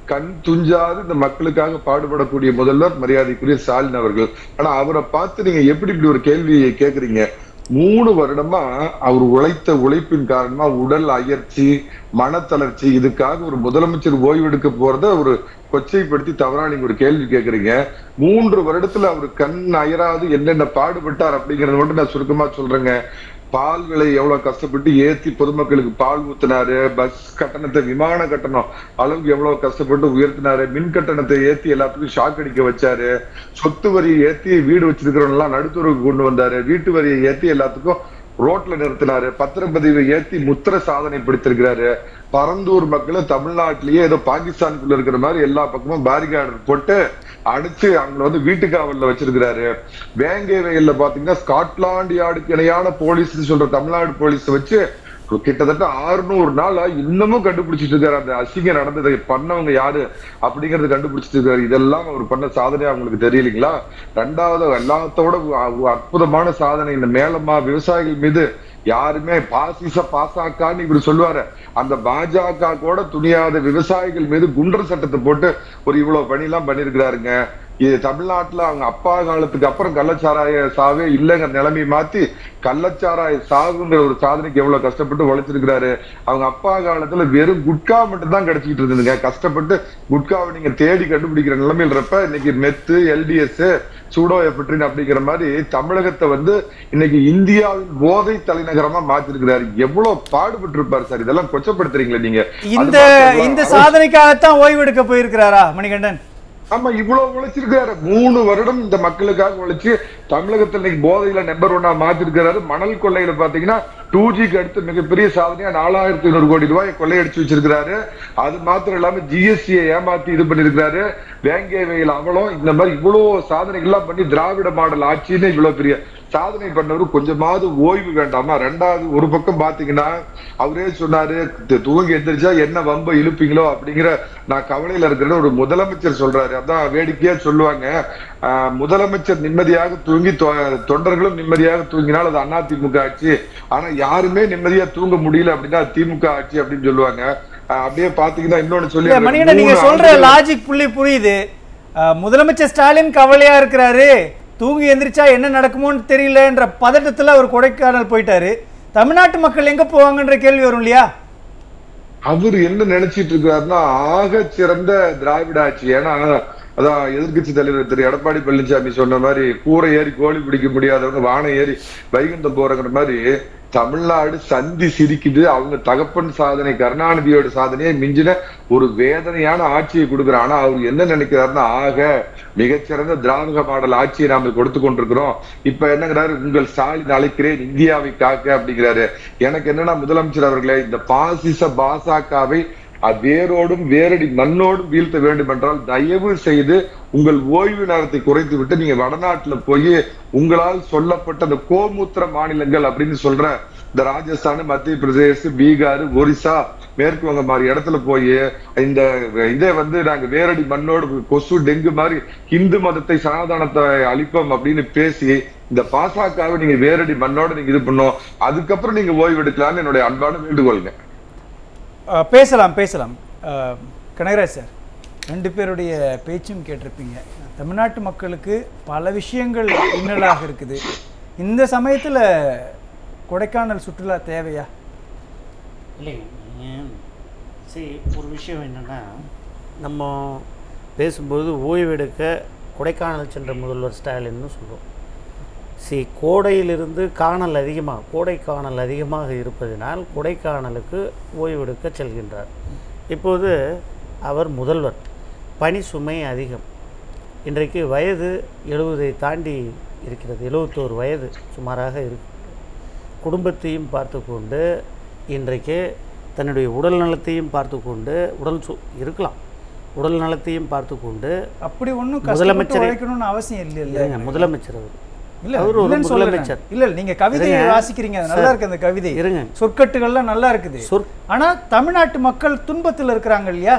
கண் துஞ்சாது இந்த மக்களுக்காக பாடுபடக்கூடிய முதல்வர் மரியாதைக்குரிய ஸ்டாலின் அவர்கள் ஆனா அவரை பார்த்து நீங்க எப்படி இப்படி ஒரு கேள்வியை கேக்குறீங்க மூணு வருடமா அவர் உழைத்த உழைப்பின் காரணமா உடல் அயற்சி மனத்தளர்ச்சி இதுக்காக ஒரு முதலமைச்சர் ஓய்வெடுக்க போறத ஒரு கொச்சைப்படுத்தி தவறா நீங்க ஒரு கேள்வி கேக்குறீங்க மூன்று வருடத்துல அவர் கண் அயராது என்னென்ன பாடுபட்டார் அப்படிங்கறத மட்டும் நான் சுருக்கமா சொல்றேங்க பால் விலை எவ்வளவு கஷ்டப்பட்டு ஏத்தி பொதுமக்களுக்கு பால் ஊத்தினாரு பஸ் கட்டணத்தை விமான கட்டணம் அளவுக்கு எவ்வளவு கஷ்டப்பட்டு உயர்த்தினாரு மின் கட்டணத்தை ஏத்தி எல்லாத்துக்கும் ஷாக் அடிக்க வச்சாரு சொத்து வரியை ஏத்தி வீடு வச்சிருக்கிறவங்க எல்லாம் நடுத்தருக்கு கொண்டு வந்தாரு வீட்டு வரியை ஏத்தி எல்லாத்துக்கும் ரோட்ல நிறுத்தினாரு பத்திரப்பதிவை ஏத்தி முத்திர சாதனை படுத்திருக்கிறாரு பரந்தூர் மக்களை தமிழ்நாட்டிலேயே ஏதோ பாகிஸ்தானுக்குள்ள இருக்கிற மாதிரி எல்லா பக்கமும் பேரிகார்டு போட்டு அடிச்சு அவங்களை வந்து வீட்டுக்காவல்ல வச்சிருக்கிறாரு வேங்கை வயல்ல பாத்தீங்கன்னா ஸ்காட்லாந்து யார்டுக்கு இணையான போலீஸ் சொல்ற தமிழ்நாடு போலீஸ் வச்சு கிட்டத்தட்ட ஆறுநூறு நாளா இன்னமும் கண்டுபிடிச்சிட்டு இருக்காரு அந்த அசிங்கம் நடந்ததை பண்ணவங்க யாரு அப்படிங்கறது கண்டுபிடிச்சிட்டு இருக்காரு இதெல்லாம் அவர் பண்ண சாதனை அவங்களுக்கு தெரியலீங்களா ரெண்டாவது எல்லாத்தோட அ- அற்புதமான சாதனை இந்த மேலமா விவசாயிகள் மீது யாருமே பாசிச பாசாக்கான்னு இவர் சொல்லுவாரு அந்த பாஜக கூட துணியாத விவசாயிகள் மீது குண்டர் சட்டத்தை போட்டு ஒரு இவ்வளவு பணி எல்லாம் பண்ணிருக்கிறாருங்க இது தமிழ்நாட்டுல அவங்க அப்பா காலத்துக்கு அப்புறம் கள்ளச்சாராய சாவே இல்லைங்க நிலைமை மாத்தி கள்ளச்சாராய சாவுங்கிற ஒரு சாதனைக்கு எவ்வளவு கஷ்டப்பட்டு உழைச்சிருக்கிறாரு அவங்க அப்பா காலத்துல வெறும் குட்கா மட்டும் தான் கிடைச்சிட்டு இருந்ததுங்க கஷ்டப்பட்டு குட்காவை நீங்க தேடி கண்டுபிடிக்கிற நிலைமையில் இருப்ப இன்னைக்கு மெத்து எல்டிஎஸ் சூடோ எஃபட்ரின் அப்படிங்கிற மாதிரி தமிழகத்தை வந்து இன்னைக்கு இந்தியாவின் போதை தலைநகரமா மாத்திருக்கிறாரு எவ்வளவு பாடுபட்டு இருப்பாரு சார் இதெல்லாம் கொச்சப்படுத்துறீங்களா நீங்க இந்த அது மாத்திரம் இந்த இல்லாம- சாதனைக்காகத்தான் ஓய்வெடுக்க போயிருக்கிறாரா மணிகண்டன் ஆமா இவ்வளவு உழைச்சிருக்காரு மூணு வருடம் இந்த மக்களுக்காக உழைச்சு தமிழகத்துல இன்னைக்கு போதையில நம்பர் ஒன்னா மாத்திருக்கிறாரு மணல் கொள்ளையில பாத்தீங்கன்னா டூ ஜிக்கு அடுத்து மிகப்பெரிய சாதனையா நாலாயிரத்தி ஐநூறு கோடி ரூபாய் கொள்ளையடிச்சு வச்சிருக்கிறாரு அது மாத்திரம் இல்லாம ஜிஎஸ்டியை ஏமாத்தி இது பண்ணிருக்கிறாரு வேங்கை வயல் அவலம் இந்த மாதிரி இவ்வளவு சாதனைகள்லாம் பண்ணி திராவிட மாடல் ஆட்சின்னு இவ்வளவு பெரிய சாதனை பண்ணவர் கொஞ்சமாவது ஓய்வு வேண்டாமா ரெண்டாவது ஒரு பக்கம் பாத்தீங்கன்னா அவரே சொன்னாரு து- தூங்கி எந்திரிச்சா என்ன வம்ப இழுப்பீங்களோ அப்படிங்கிற நான் கவலையில இருக்கிறேன்னு ஒரு முதலமைச்சர் சொல்றாரு அதான் வேடிக்கையா சொல்லுவாங்க ஆஹ், முதலமைச்சர் நிம்மதியாக தூங்கி தொ- தொண்டர்களும் நிம்மதியாக தூங்கினால் அது அதிமுக ஆட்சி ஆனா யாருமே நிம்மதியா தூங்க முடியல அப்படின்னா அது திமுக ஆட்சி அப்படின்னு சொல்லுவாங்க ஆஹ், அப்படியே பாத்தீங்கன்னா இன்னொன்னு சொல்லி இல்ல மணிகண்டன் நீங்க மூணு சொல்ற ஆண்டுகள் லாஜிக் புள்ளி புரியுது அஹ், முதலமைச்சர் ஸ்டாலின் கவலையா இருக்கிறாரு தூங்கி எந்திரிச்சா என்ன நடக்குமோன்னு தெரியலன்ற பதட்டத்துல அவர் கொடைக்கானல் போயிட்டாரு தமிழ்நாட்டு மக்கள் எங்க போவாங்கன்ற கேள்வி வரும் இல்லையா அவர் என்ன நினைச்சிட்டு இருக்கிறாருன்னா ஆக சிறந்த திராவிட ஆட்சி ஏன்னா அதான் எதிர்க்கட்சி தலைவர் திரு எடப்பாடி பழனிசாமி சொன்ன மாதிரி கூரை ஏறி கோழி பிடிக்க முடியாதவங்க வானை ஏறி வைகுண்டம் போறங்கிற மாதிரி தமிழ்நாடு சந்தி சிரிக்குது அவங்க தகப்பன் சாதனை கருணாநிதியோட சாதனையை மிஞ்சின ஒரு வேதனையான ஆட்சியை கொடுக்குறான் ஆனா அவர் என்ன நினைக்கிறாருன்னா ஆக மிகச்சிறந்த திராவிட மாடல் ஆட்சியை நாம கொடுத்து கொண்டிருக்கிறோம் இப்ப என்னங்கிறாரு உங்கள் ஸ்டாலின் அழைக்கிறேன் இந்தியாவை காக்க அப்படிங்கிறாரு எனக்கு என்னன்னா முதலமைச்சர் அவர்களே இந்த பாசிச பாசகவை அது வேரோடும் வேரடி மண்ணோடும் வீழ்த்த வேண்டும் என்றால் தயவு செய்து உங்கள் ஓய்வு நேரத்தை குறைத்து விட்டு நீங்க வடநாட்டுல போய் உங்களால் சொல்லப்பட்ட அந்த கோமூத்திர மாநிலங்கள் அப்படின்னு சொல்ற இந்த ராஜஸ்தான் மத்திய பிரதேஷ் பீகார் ஒரிசா மேற்கு வங்க மாதிரி இடத்துல போய் இந்த இதை வந்து நாங்க வேரடி மண்ணோடு கொசு டெங்கு மாதிரி இந்து மதத்தை சனாதனத்தை அழிப்போம் அப்படின்னு பேசி இந்த பாசகவை நீங்க வேரடி மண்ணோட நீங்க இது பண்ணோம் அதுக்கப்புறம் நீங்க ஓய்வு எடுக்கலாம்னு என்னுடைய அன்பான வேண்டுகோளுங்க அஹ், பேசலாம் பேசலாம் அஹ், கனகராஜ் சார் ரெண்டு பேருடைய பேச்சும் கேட்டிருப்பீங்க தமிழ்நாட்டு மக்களுக்கு பல விஷயங்கள் இன்னலாக இருக்குது இந்த சமயத்துல கொடைக்கானல் சுற்றுலா தேவையா இல்லைங்க நீங்கள் சரி ஒரு விஷயம் என்னென்னா நம்ம பேசும்போது ஓய்வெடுக்க கொடைக்கானல் சென்ற முதல்வர் ஸ்டாலின்னு சொல்லுவோம் சரி கோடையிலிருந்து காணல் அதிகமாக கோடைக்கானல் அதிகமாக இருப்பதினால் கொடைக்கானலுக்கு ஓய்வெடுக்க செல்கின்றார் இப்போது அவர் முதல்வர் பணி சுமை அதிகம் இன்றைக்கு வயது எழுபதை தாண்டி இருக்கிறது எழுபத்தோரு வயது சுமாராக இருக்கு குடும்பத்தையும் பார்த்து கொண்டு இன்றைக்கு தன்னுடைய உடல் நலத்தையும் பார்த்து கொண்டு உடல் சு இருக்கலாம் உடல் நலத்தையும் பார்த்து கொண்டு அப்படி ஒண்ணும் கஷ்டப்பட்டு முதலமைச்சரை- உழைக்கணும்னு அவசியம் இல்லை இல்ல இருங்க முதலமைச்சர் அவர் இல்ல அவர் ஒரு இல்லைன்னு சொல்லல முதலமைச்சர். நான். இல்ல இல்ல, நீங்க கவிதையை இருங்க. வாசிக்கிறீங்க அது நல்லா சார், இருக்கு அந்த கவிதை இருங்க. சொற்கட்டுகள்லாம் நல்லா இருக்குது சொற் ஆனா தமிழ்நாட்டு மக்கள் துன்பத்தில் இருக்கிறாங்க இல்லையா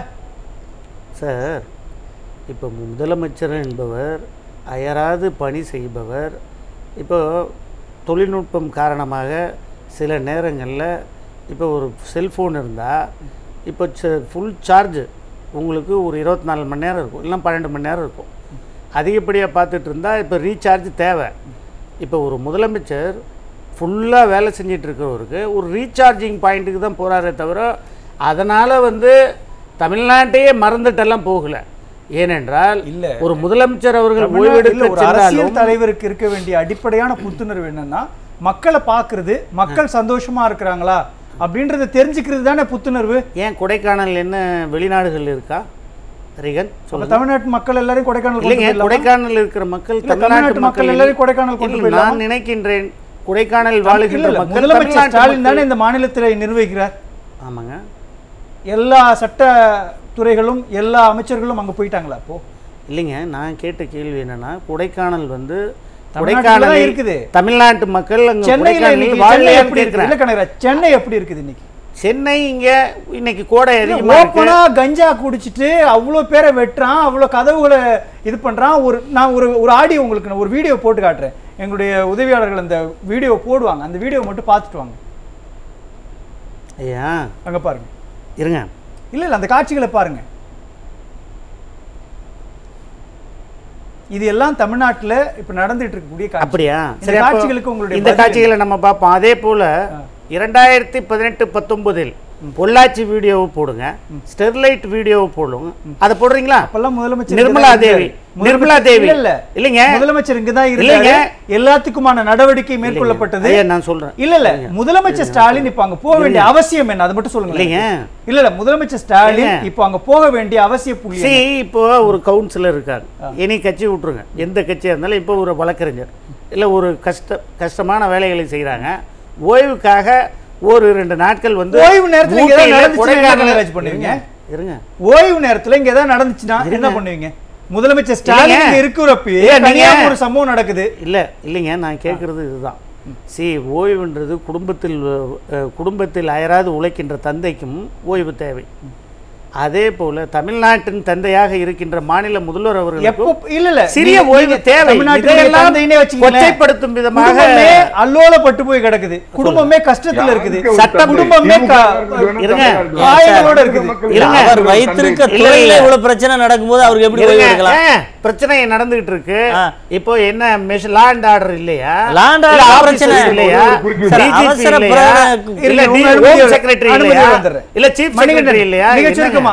சார் இப்போ முதலமைச்சர் என்பவர் அயராது பணி செய்பவர் இப்போ தொழில்நுட்பம் காரணமாக சில நேரங்களில் இப்போ ஒரு செல்ஃபோன் இருந்தால் இப்போ ஃபுல் சார்ஜ் உங்களுக்கு ஒரு இருபத்தி நாலு மணி நேரம் இருக்கும் இல்லைன்னா பன்னெண்டு மணி நேரம் இருக்கும் அதிகப்படியாக பார்த்துட்டு இருந்தால் இப்போ ரீசார்ஜ் தேவை இப்போ ஒரு முதலமைச்சர் ஃபுல்லாக வேலை செஞ்சிட்டு இருக்கிறவருக்கு ஒரு ரீசார்ஜிங் பாயிண்ட்டுக்கு தான் போகிறாரே தவிர அதனால் வந்து தமிழ்நாட்டையே மறந்துட்டெல்லாம் போகலை ஏனென்றால் இல்ல. ஒரு முதலமைச்சர் அவர்கள் தமிழ்நாட்டுல ஓய்வெடுக்க ஒரு அரசியல் சென்றாலும் தலைவருக்கு இருக்க வேண்டிய அடிப்படையான புத்துணர்வு என்னன்னா மக்களை பார்க்கிறது மக்கள் சந்தோஷமா இருக்கிறாங்களா அப்படின்றத தெரிஞ்சுக்கிறது தானே புத்துணர்வு ஏன் கொடைக்கானல் என்ன வெளிநாடுகள் இருக்கா ரிகன் அப்ப சொல்லுங்க தமிழ்நாட்டு மக்கள் எல்லாரும் கொடைக்கானல் கொண்டு இல்லைங்க போயிடலாமா? கொடைக்கானல் இருக்கிற மக்கள் இல்ல, தமிழ்நாட்டு மக்கள் எல்லாரும் கொடைக்கானல் கொண்டு இல்லை, போயிடலாமா? நான் நினைக்கின்றேன் கொடைக்கானல் இல்ல, வாழுகின்ற இல்ல, மக்கள் முதலமைச்சர் தமிழ்நாட்டு ஸ்டாலின் தானே மக்கள்- இந்த மாநிலத்தை நிர்வகிக்கிறார் ஆமாங்க எல்லா சட்ட துறைகளும் எல்லா அமைச்சர்களும் அங்க போயிட்டாங்களா அப்போ இல்லைங்க நான் கேட்ட கேள்வி என்னன்னா கொடைக்கானல் வந்து தமிழ்நாட்டுல தான் கொடைக்கானல் இருக்குது. தமிழ்நாட்டு மக்கள் அங்க சென்னையில கொடைக்கானலில் இன்னைக்கு சென்னை வாழலையான்னு எப்படி இருக்கு கேட்கிறேன். இல்ல கனகராஜ் சென்னை எப்படி இருக்குது இன்னைக்கு சென்னை இங்க இன்னைக்கு கோடை அதிகமா இருக்கு ஓப்பனா கஞ்சா குடிச்சிட்டு அவ்வளோ பேரை வெட்டுறான் அவ்வளோ கதவுகளை இது பண்றான் ஒரு நான் ஒரு ஒரு ஆடியோ உங்களுக்கு நான் ஒரு வீடியோ போட்டு காட்டுறேன் எங்களுடைய உதவியாளர்கள் அந்த வீடியோ போடுவாங்க அந்த வீடியோ மட்டும் பார்த்துட்டு வாங்க ஐயா அங்க பாருங்க இருங்க இல்ல இல்ல அந்த காட்சிகளை பாருங்க இது எல்லாம் தமிழ்நாட்டுல இப்ப நடந்துட்டு இருக்கக்கூடிய காட்சி அப்படியா இந்த சரி, அப்போ காட்சிகளுக்கு உங்களுடைய இந்த பதில் காட்சிகளை நம்ம பார்ப்போம் அதே போல இரண்டாயிரத்தி பதினெட்டு பத்தொன்பதில் பொள்ளாச்சி வீடியோவை போடுங்க ஸ்டெர்லைட் வீடியோவை போடுங்க அதை போடுறீங்களா அப்பெல்லாம் முதலமைச்சர் நிர்மலா இங்கதான் தேவி இருந்தாரு. நிர்மலா முதலமைச்சர் தேவி இல்ல, இல்ல இல்லைங்க முதலமைச்சர் இங்கதான் இல்லைங்க. இருந்தாரு எல்லாத்துக்குமான நடவடிக்கை மேற்கொள்ளப்பட்டது ஐயா நான் சொல்றேன் இல்ல இல்ல முதலமைச்சர் ஸ்டாலின் இப்ப அங்க போக வேண்டிய அவசியம் என்ன அது மட்டும் சொல்லுங்க இல்லைங்க. இல்ல இல்ல முதலமைச்சர் ஸ்டாலின் இல்லைங்க. இப்ப அங்க போக வேண்டிய அவசிய புள்ளி சி என்ன? இப்போ ஒரு கவுன்சிலர் இருக்காங்க இனி கட்சி விட்டுருங்க எந்த கட்சியாக இருந்தாலும் இப்போ ஒரு வழக்கறிஞர் இல்லை ஒரு கஷ்ட கஷ்டமான வேலைகளை செய்கிறாங்க ஓய்வுக்காக ஒரு ரெண்டு நாட்கள் வந்து ஓய்வு நேரத்துல இங்க ஏதாவது ஊட்டியில நடந்துச்சுன்னா என்ன கொடைக்கானல் கனகராஜ் பண்ணுவீங்க? இருங்க ஓய்வு நேரத்துல இங்க ஏதாவது நடந்துச்சுன்னா என்ன பண்ணுவீங்க முதலமைச்சர் ஸ்டாலின் இல்லைங்க. இங்க இருக்கிறப்பயே இல்ல, நீங்க- தனியா ஒரு சம்பவம் நடக்குது இல்லை இல்லைங்க நான் கேட்குறது இதுதான் சி ஓய்வுன்றது குடும்பத்தில் அஹ், குடும்பத்தில் அயராது உழைக்கின்ற தந்தைக்கும் ஓய்வு தேவை அதே போல தமிழ்நாட்டின் தந்தையாக இருக்கின்ற மாநில முதல்வர் எப்போ அவர்களுக்கும் இல்ல இல்ல சிறிய நீங்க- ஓய்வு நீங்க தேவை தமிழ்நாட்டுல இதையெல்லாம் தந்தையினே வச்சுக்கீங்களேன். கொச்சைப்படுத்தும் விதமாக குடும்பமே அல்லோலப்பட்டு போய் கிடக்குது குடும்பமே கஷ்டத்துல இருக்குது சட்ட குடும்பமே க- இருங்க. காயங்களோட இருக்குது இல்ல, இருங்க. அவர் வைத்திருக்க இல்ல, துறையில இல்ல. இவ்வளவு பிரச்சனை நடக்கும்போது அவருக்கு எப்படி ஓய்வு இருங்க. எடுக்கலாம் ஏன், பிரச்சனை நடந்துகிட்டு இருக்கு ஆ. இப்போ என்ன மெஷ் லாண்ட் ஆர்டர் இல்லையா Law and இல்ல order officers பிரச்சனை. இல்லையா சார், DGP அவசர இல்லையா? பிரகடன- இல்ல இருங்க, டி- உங்க அனுமதி ஹோம் செக்ரட்டரி அனுமதி இல்லையா வந்துடுறேன். இல்ல சீஃப் மணிகண்டன், செக்ரட்டரி இல்லையா மிகச் என்னங்க? சுருக்கமா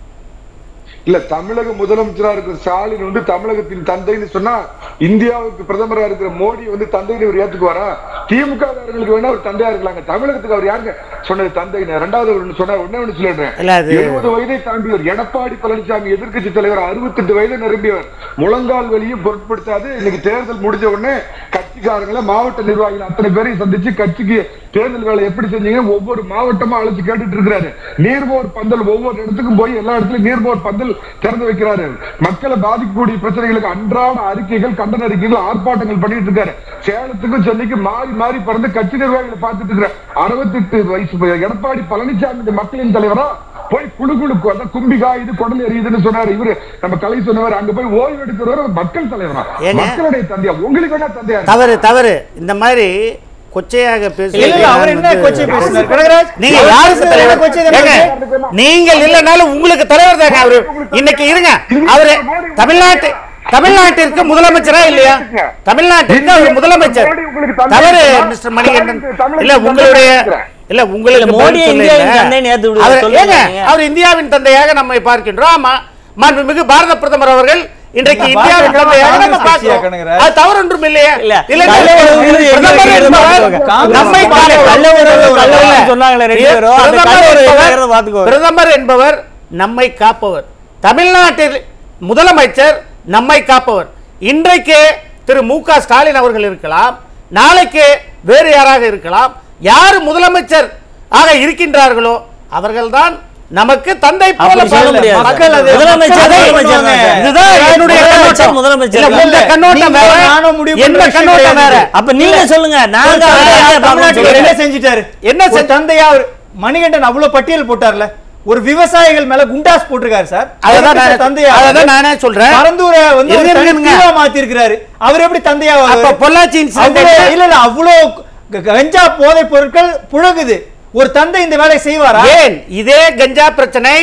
இல்ல தமிழக முதலமைச்சரா இருக்கிற ஸ்டாலின் வந்து தமிழகத்தின் தந்தைன்னு சொன்னா இந்தியாவுக்கு பிரதமரா இருக்கிற மோடி வந்து தந்தைன்னு இவர் ஏத்துக்குவாரா திமுக காரர்களுக்கு வேணா ஒரு தந்தையா இருக்கலாங்க தமிழகத்துக்கு அவர் யாருங்க சொன்னது தந்தைன்னு ரெண்டாவது ஒண்ணு சொன்னா ஒண்ணே ஒண்ணு சொல்லிடுறேன் இல்ல, அது- எழுபது வயதை தாண்டியவர் எடப்பாடி பழனிசாமி எதிர்க்கட்சி தலைவர் அறுபத்தெட்டு வயதை நிரம்பியவர் முழங்கால் வலியும் பொருட்படுத்தாது இன்னைக்கு தேர்தல் முடிஞ்ச உடனே கட்சிக்காரங்களை மாவட்ட நிர்வாகிகள் அத்தனை பேரையும் சந்திச்சு கட்சிக்கு தேர்தல் வேலை எப்படி செஞ்சீங்க ஒவ்வொரு மாவட்டமா அழைச்சு கேட்டுட்டு இருக்கிறாரு நீர்மோர் பந்தல் ஒவ்வொரு இடத்துக்கும் போய் எல்லா இடத்துலயும் நீர்மோர் பந்தல் திறந்து வைக்கிறாரு மக்களை பாதிக்கக்கூடிய பிரச்சனைகளுக்கு அன்றாட அறிக்கைகள் கண்டன அறிக்கைகள் ஆர்ப்பாட்டங்கள் பண்ணிட்டு இருக்காரு சேலத்துக்கும் சென்னைக்கும் மாறி மாறி பிறந்து கட்சி நிர்வாகிகளை பார்த்துட்டு இருக்கிற அறுபத்தெட்டு வயசு எடப்பாடி பழனிசாமி இந்த மக்களின் தலைவரா போய் குழு குழுக்கு அந்த கும்பிகா இது குடல் எரியுதுன்னு சொன்னாரு இவரு நம்ம கலை சொன்னவர் அங்க போய் ஓய்வு எடுக்கிறவர் மக்கள் தலைவரா ஏங்க? மக்களுடைய தந்தையா உங்களுக்கு வேணா தந்தையா தவறு தவறு இந்த மாதிரி கொச்சையாக இல்ல பேசுறது இல்ல அவர் நான் என்ன வந்து- கொச்சை பேசினார் கனகராஜ் நீங்க அவர் யாருக்கு பேசுறது தலைவர் என்ன கொச்சை தானே ஏங்க, இருக்கு? நீங்கள் இல்லைனாலும் உங்களுக்கு தலைவர் தாங்க அவரு இன்னைக்கு இருங்க அவரு தமிழ்நாட்டு தமிழ்நாட்டிற்கு முதலமைச்சரா இல்லையா தமிழ்நாட்டிற்கு அவர் முதலமைச்சர் தவறு மிஸ்டர் மணிகண்டன் இல்ல உங்களுடைய இல்ல உங்களுக்கு இல்ல, மோடி பதில் இந்தியாவின் சொல்லல. தந்தைன்னு ஏத்து விடுவது அவர் சொல்லுங்க ஏங்க, நீங்க. அவர் இந்தியாவின் தந்தையாக நம்மை பார்க்கின்றோம் ஆமா மாண்புமிகு பாரத பிரதமர் அவர்கள் இன்றைக்கு இல்ல, இந்தியாவின் பாரத தந்தையாக நம்ம காங்கிரஸ் கட்சியா பார்க்கிறோம் கணக்குறார்? அது தவறு ஒன்றும் இல்லையா இல்ல, இல்ல கள்ள உறவு எங்க பிரதமர் இருக்கிறது என்பவர் பாத்துக்கோங்க. நம்மை காங்கிரஸ் காக்க- கள்ள உறவு, கள்ள உறவுன்னு சொன்னாங்களே ரெண்டு பேரும். அந்த பிரதமர் கள்ள உறவு என்பவர் இருக்கிறத பாத்துக்கோங்க. பிரதமர் என்பவர் நம்மை காப்பவர் தமிழ்நாட்டில் முதலமைச்சர் நம்மை காப்பவர் இன்றைக்கு திரு மு க ஸ்டாலின் அவர்கள் இருக்கலாம் நாளைக்கு வேறு யாராக இருக்கலாம் யார் முதலமைச்சர் ஆக இருக்கின்றார்களோ அவர்கள்தான் நமக்கு தந்தை போல அப்படி சொல்ல பாருங்க. முடியாது. மக்கள் அது- முதலமைச்சர் மக்கள் அதை முதலமைச்சர் தான் சார். இதுதான் என்னுடைய முதலமைச்சர் கண்ணோட்டம். முதலமைச்சர் இல்ல, தான். உங்க கண்ணோட்டம் நீங்க வேற நானும் முடிவு பண்ற என்ன விஷயம் கண்ணோட்டம் வேற கிடையாது. அப்ப நீங்க சொல்லுங்க நாங்க ஒரு அதை தந்தையா பார்க்கணும் தமிழ்நாட்டுல சொல்லுங்க. என்ன செஞ்சிட்டாரு என்ன என்ன செஞ்ச- தந்தையா அவர் மணிகண்டன் அவ்வளவு பட்டியல் போட்டார்ல ஒரு விவசாயிகள் மேல குண்டாஸ் போட்டிருக்காரு சார் அததான் அவர் நான் தந்தையா அததான் நானே சொல்றேன் பரந்தூரை வந்து ஒரு இருங்க, தனி இருங்க. தீவா மாத்தி இருக்கிறாரு அவர் எப்படி தந்தையா அப்ப பொள்ளாச்சி incident அவ்வளோ என்ன? இல்ல இல்ல அவ்வளோ க- கஞ்சா போதைப் பொருட்கள் புழகுது ஒரு தந்தை இந்த வேலையை செய்வாரா ஏன் இதே கஞ்சா பிரச்சனை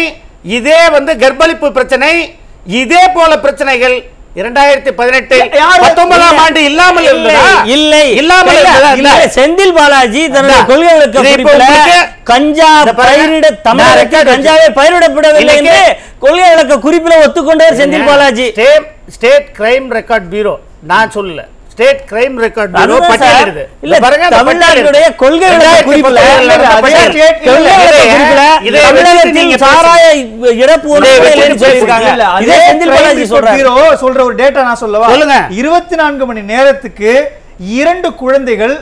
இதே வந்து கர்ப்பளிப்பு பிரச்சனை இதே போல பிரச்சனைகள் இரண்டாயிரத்தி பதினெட்டு யாரு- பத்தொன்பதாம் ஆண்டு இல்லாமல் இருந்ததா இல்லை இல்லாமல் இல்ல, இருந்ததா? இல்ல. செந்தில் பாலாஜி தன்னுடைய இந்தா. கொள்கைகளுக்கு இதை இப்ப குறிப்பிட உங்களுக்கு- கஞ்சா இதை பாருங்க. பயிரிட நான் தமிழகத்தில் record கஞ்சாவை பயிரிடப்படவில்லை என்று இன்னைக்கு- கொள்கைகளுக்கு குறிப்பில ஒத்துக்கொண்டவர் Senthil Balaji state state crime record bureau நான் சொல்லல ஸ்டேட் கிரைம் ரெக்கார்ட் பியூரோ அதுதான் சார். பட்டியலிடுது இல்ல, இந்த பாருங்க அந்த தமிழ்நாட்டுடைய பட்டியல் கொள்கைகளை ரெண்டாயிரத்தி குறிப்பில, பத்தொன்பதுல இல்ல, நடந்த அதே பட்டியல். ஸ்டேட் கொள்கைகளை இதை- குறிப்பில இதை வச்சுட்டு தமிழகத்தில் நீங்க சாராய இறப்பு இதை ஒன்று வச்சுட்டு என்று சொல்லியிருக்காங்க இல்ல, அதே இதே செந்தில் crime பாலாஜி report சொல்றாரு bureau சொல்ற ஒரு டேட்டா நான் சொல்லவா சொல்லுங்க. இருபத்தி நான்கு மணி நேரத்துக்கு இரண்டு குழந்தைகள்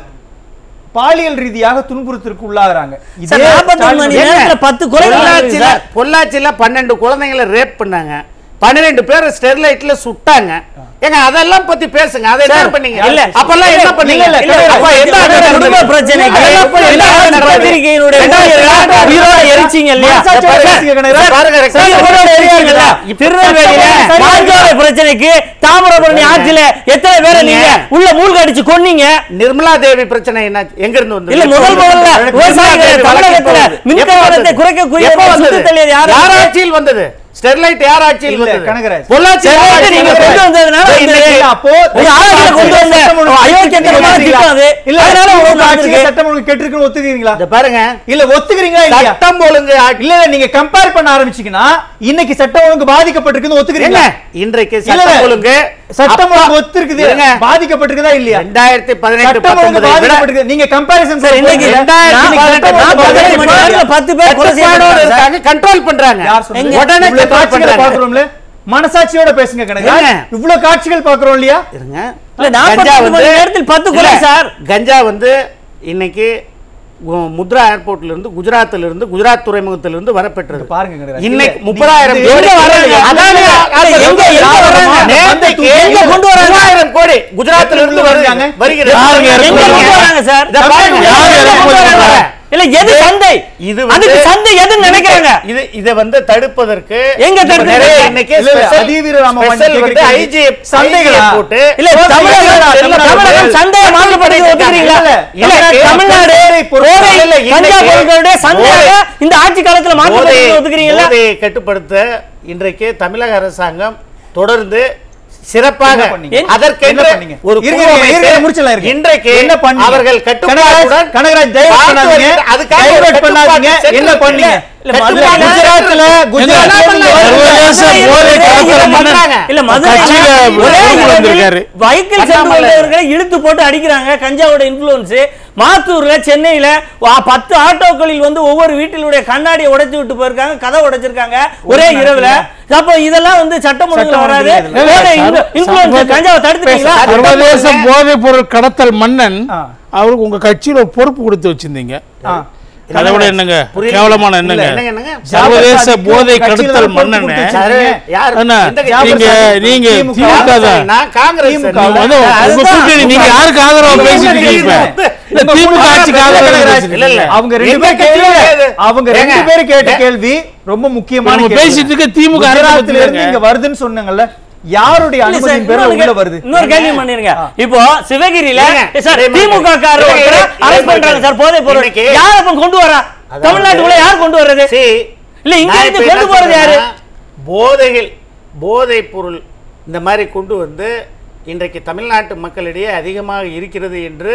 பாலியல் ரீதியாக துன்புறுத்திற்கு உள்ளாகிறாங்க சார், இதே 41 மணி ஸ்டாலின் நேரத்துல பத்து கொலை நடக்குது பொள்ளாச்சியில சார். பொள்ளாச்சியில பன்னெண்டு குழந்தைங்களை ரேப் பண்ணாங்க பன்னிரெண்டு பேரை ஸ்டெர்லைட்ல சுட்டாங்க ஏங்க அதெல்லாம் பத்தி பேசுங்க அதை என்ன பண்ணீங்க இல்ல. அப்பெல்லாம் என்ன இல்ல, பண்ணீங்க இல்ல, இல்ல, அப்ப இல்ல, எந்த இல்ல, ஆட்சி குடும்ப நடந்தது? பிரச்சனைக்கு அதெல்லாம் போய் என்ன எல்லா ஆட்சி நடந்தது? பத்திரிகையினுடைய ரெண்டாயிரத்தி ஊழியர்கள் ஆறு உயிரோட எரிச்சீங்க இல்லையா? மனசாட்சியோட சார், பேசுங்க கனகராஜ். சார், பாருங்க, சார், சார், உயிரோட எரிச்சீங்கல்ல? இப்ப திருநெல்வேலியில சட்டம் மாஞ்சோலை பிரச்சனைக்கு தாமிரபரணி ஆற்றில எத்தனை பேரை நீங்க உள்ள மூழ்கடிச்சு கொன்னீங்க நிர்மலா தேவி பிரச்சனை என்ன எங்க இருந்து வந்தது இல்ல முதல் முதல்ல விவசாயிகள் தமிழகத்துல மின்கட்டணத்தை குறைக்கக்கூடிய எப்ப சுட்டு வந்தது தள்ளியது யாரு யார் ஆட்சியில் வந்தது ஸ்டெர்லைட் யார் ஆட்சியில் இல்ல, வந்தது கனகராஜ். பொள்ளாச்சி யார் ஸ்டெர்லைட் ஆட்சியில் நீங்க வந்தது? கொண்டு வந்ததுனால இதோ வந்தது. இன்னைக்கு அப்போ உங்க ஆட்சியில கொண்டு வந்த சட்டம் ஒழுங்கு அயோக்கியத்தனமான கேட்டிருக்கீங்களா? திட்டம் அது. இல்ல, அதனால உங்க உங்களுக்கு ஆட்சியில வந்திருக்கு. சட்டம் ஒழுங்கு கேட்டிருக்குன்னு ஒத்துக்கிறீங்களா இத பாருங்க இல்ல ஒத்துக்கிறீங்களா இல்லையா சட்டம் ஒழுங்கு ஆட்சி இல்ல இல்ல நீங்க கம்பேர் பண்ண ஆரம்பிச்சீங்கன்னா இன்னைக்கு சட்டம் ஒழுங்கு பாதிக்கப்பட்டிருக்குன்னு என்ன ஒத்துக்கிறீங்களா இன்றைக்கு இல்ல, சட்டம் இல்ல. ஒழுங்கு சட்டம் அப்பா- ஒழுங்கு ஒத்துருக்குது இருங்க. பாதிக்கப்பட்டிருக்குதா இல்லையா ரெண்டாயிரத்தி பதினெட்டு சட்டம் ஒழுங்கு பத்தொன்பதை விட பாதிக்கப்பட்டிருக்கு நீங்க கம்பேரிசன் சார், இன்னைக்கு ரெண்டாயிரத்தி நான் பதினெட்டு நான் பதினெட்டு மணி நேரத்துல பத்து பேர் கொலை கட்டுப்பாடோட செய்யப்பட்டாங்க சார். இருக்காங்க கண்ட்ரோல் பண்றாங்க யார் சொன்னது? எங்க? உடனே இவ்வளவு control காட்சிகளை பண்றாங்க. பாக்குறோம்ல மனசாட்சியோட பேசுங்க கணக்கு ஏங்க? இவ்வளவு காட்சிகள் பாக்குறோம் இல்லையா இருங்க இல்ல, நாற்பத்தி கஞ்சா எட்டு மணி வந்து- நேரத்தில் பத்து கொலை இல்ல, சார். கஞ்சா வந்து இன்னைக்கு கு- முத்ரா ஏர்போர்ட்ல இருந்து குஜராத்ல இருந்து குஜராத் துறைமுகத்துல இருந்து வரப்பெற்றது பாருங்க கனகராஜ். இன்னைக்கு இல்ல, முப்பதாயிரம் நீங்க கோடி எங்க வராங்க? அதானே, இல்ல, எங்க- எங்க வராங்க? நேத்தைக்கு எங்க கொண்டு வராங்க? மூவாயிரம் கோடி குஜராத்ல இருந்து எங்க வருகிறாங்க வராங்க? வருகிறது யாருங்க எங்க கொண்டு வராங்க சார்? இத பாருங்க. யாரு யாரு கொண்டு கொண்டு வராங்க? வராங்க? இல்ல எது சந்தை இது வந்து- அதுக்கு சந்தை எதுன்னு நினைக்கிறாங்க இது இதை வந்து தடுப்பதற்கு எங்க இப்ப தடுத்து நிறைய இருக்காங்க? இன்னைக்கு இல்ல, இல்ல, special- அதீவிர ராம special வண்டி வந்து கேக்குறீங்க. IG சந்தைகளா? IG போட்டு இல்ல தமிழகம் தமிழ்நாடு தமிழகம் சந்தையை மாற்றப்படுகிறது ஒத்துக்கிறீங்களா இல்ல, இல்ல இல்ல, தமிழ்நாடு போதை பொருட்கள் போதை இல்ல, கஞ்சா இன்னைக்கு பொருட்களுடைய சந்தையாக போதை- இந்த ஆட்சி காலத்துல மாற்றப்படுகிறது போதையை- ஒத்துக்கிறீங்களா போதையை கட்டுப்படுத்த இன்றைக்கு தமிழக அரசாங்கம் தொடர்ந்து சிறப்பாக என்ன பண்ணீங்க? அதற்கென்று என்ன பண்ணீங்க? ஒரு இருங்க, குழு இருங்க, அமைத்து இருங்க, முடிச்சிடலாம், இருங்க. இன்றைக்கு என்ன பண்ணீங்க? அவர்கள் கனகராஜ், கட்டுப்பாட்டுடன் கனகராஜ், divert பார்த்து பண்ணாதீங்க. வருகிறது. அதுக்காக ஒரு divert பண்ணாதீங்க. கட்டுப்பாட்டு என்ன செட்டில் பண்ணீங்க? இல்ல, கட்டுப்பாட்டு மதுரையில- குஜராத்ல குஜராத்ல என்ன இருந்து பண்ணல? வருது. சர்வதேச போதை கடத்தல் மன்னன். இல்ல மதுரை கட்சியில ஒரே பிரதமர் இரவில் வந்திருக்காரு. வைக்கில் சென்று பண்ணாமல. வந்தவர்களை இழுத்து போட்டு அடிக்கிறாங்க கஞ்சாவோட இன்ஃபுளுன்ஸ் மாத்தூர்ல சென்னையில வா- பத்து ஆட்டோக்களில் வந்து ஒவ்வொரு வீட்டிலுடைய கண்ணாடியை உடைச்சு விட்டு போயிருக்காங்க கதை உடைச்சிருக்காங்க ஒரே இரவுல அப்போ இதெல்லாம் வந்து சட்டம் ஒழுங்குல சட்டம் வராது ஒழுங்குல போதை இல்ல. இன்ஃபுளுன்ஸ் கஞ்சாவை தடுத்துட்டீங்களா பேச- சர்வதேச போதைப் பொருள் கடத்தல் மன்னன் ஆ. அவருக்கு உங்க கட்சியில ஒரு பொறுப்பு கொடுத்து வச்சிருந்தீங்க ஆ. அதை விட என்னங்க புரியல. கேவலமான இல்ல, என்னங்க என்னங்க, என்னங்க? சர்வதேச ஜாபர் போதை சாதிக்கு கடத்தல் கட்சியில மன்னன் பொறுப்பு யாரு? யாரு? அண்ணா, எந்த கட்சி? நீங்க ஜாபர் நீங்க திமுக. திமுக தான் நான் காங்கிரஸ் திமுக. நீங்க வந்து உங்க அதுதான். கூட்டணி நீங்க யாருக்கு ஆதரவா நீங்க பேசிட்டு என்ன இருக்கீங்க நினைக்கிறீங்க? இல்ல உங்க திமுக கூட்டணி ஆட்சிக்கு ஆதரவா கனகராஜ். பேசிட்டு இல்ல, இல்ல. இருக்கீங்க. அவங்க ரெண்டு எங்க பேர் கட்சியில கேள்வி கிடையாது. அவங்க ரெண்டு ஏங்க, பேர் கேட்ட ஏ- கேள்வி ரொம்ப முக்கியமான நம்ம கேள்வி. பேசிட்டு இருக்க திமுக அரசு குஜராத்ல பத்தி இருந்து இங்க வருதுன்னு சொன்னாங்கல்ல யாருடைய இல்ல சார், அனுமதியின் பேர்ல இன்னொரு உள்ள கே- வருது இன்னொரு கேள்வி பண்ணிருங்க ஆ. இப்போ சிவகிரியில இருங்க. சார் இதே மாதிரி. திமுக காரர் இருங்க, ஒருத்தரை இருங்க, அரெஸ்ட் இதே பண்றாங்க மாதிரி. சார் போதை பொருள் இன்னைக்கு- யார் அப்ப கொண்டு வரா அதாவது- தமிழ்நாட்டுக்குள்ள யார் கொண்டு வர்றது See, இல்ல இங்க நான் இருந்து இப்ப கொண்டு என்ன போறது யாரு சொல்றேன்னா, போதைகள் போதைப் பொருள் இந்த மாதிரி கொண்டு வந்து இன்றைக்கு தமிழ்நாட்டு மக்களிடையே அதிகமாக இருக்கிறது என்று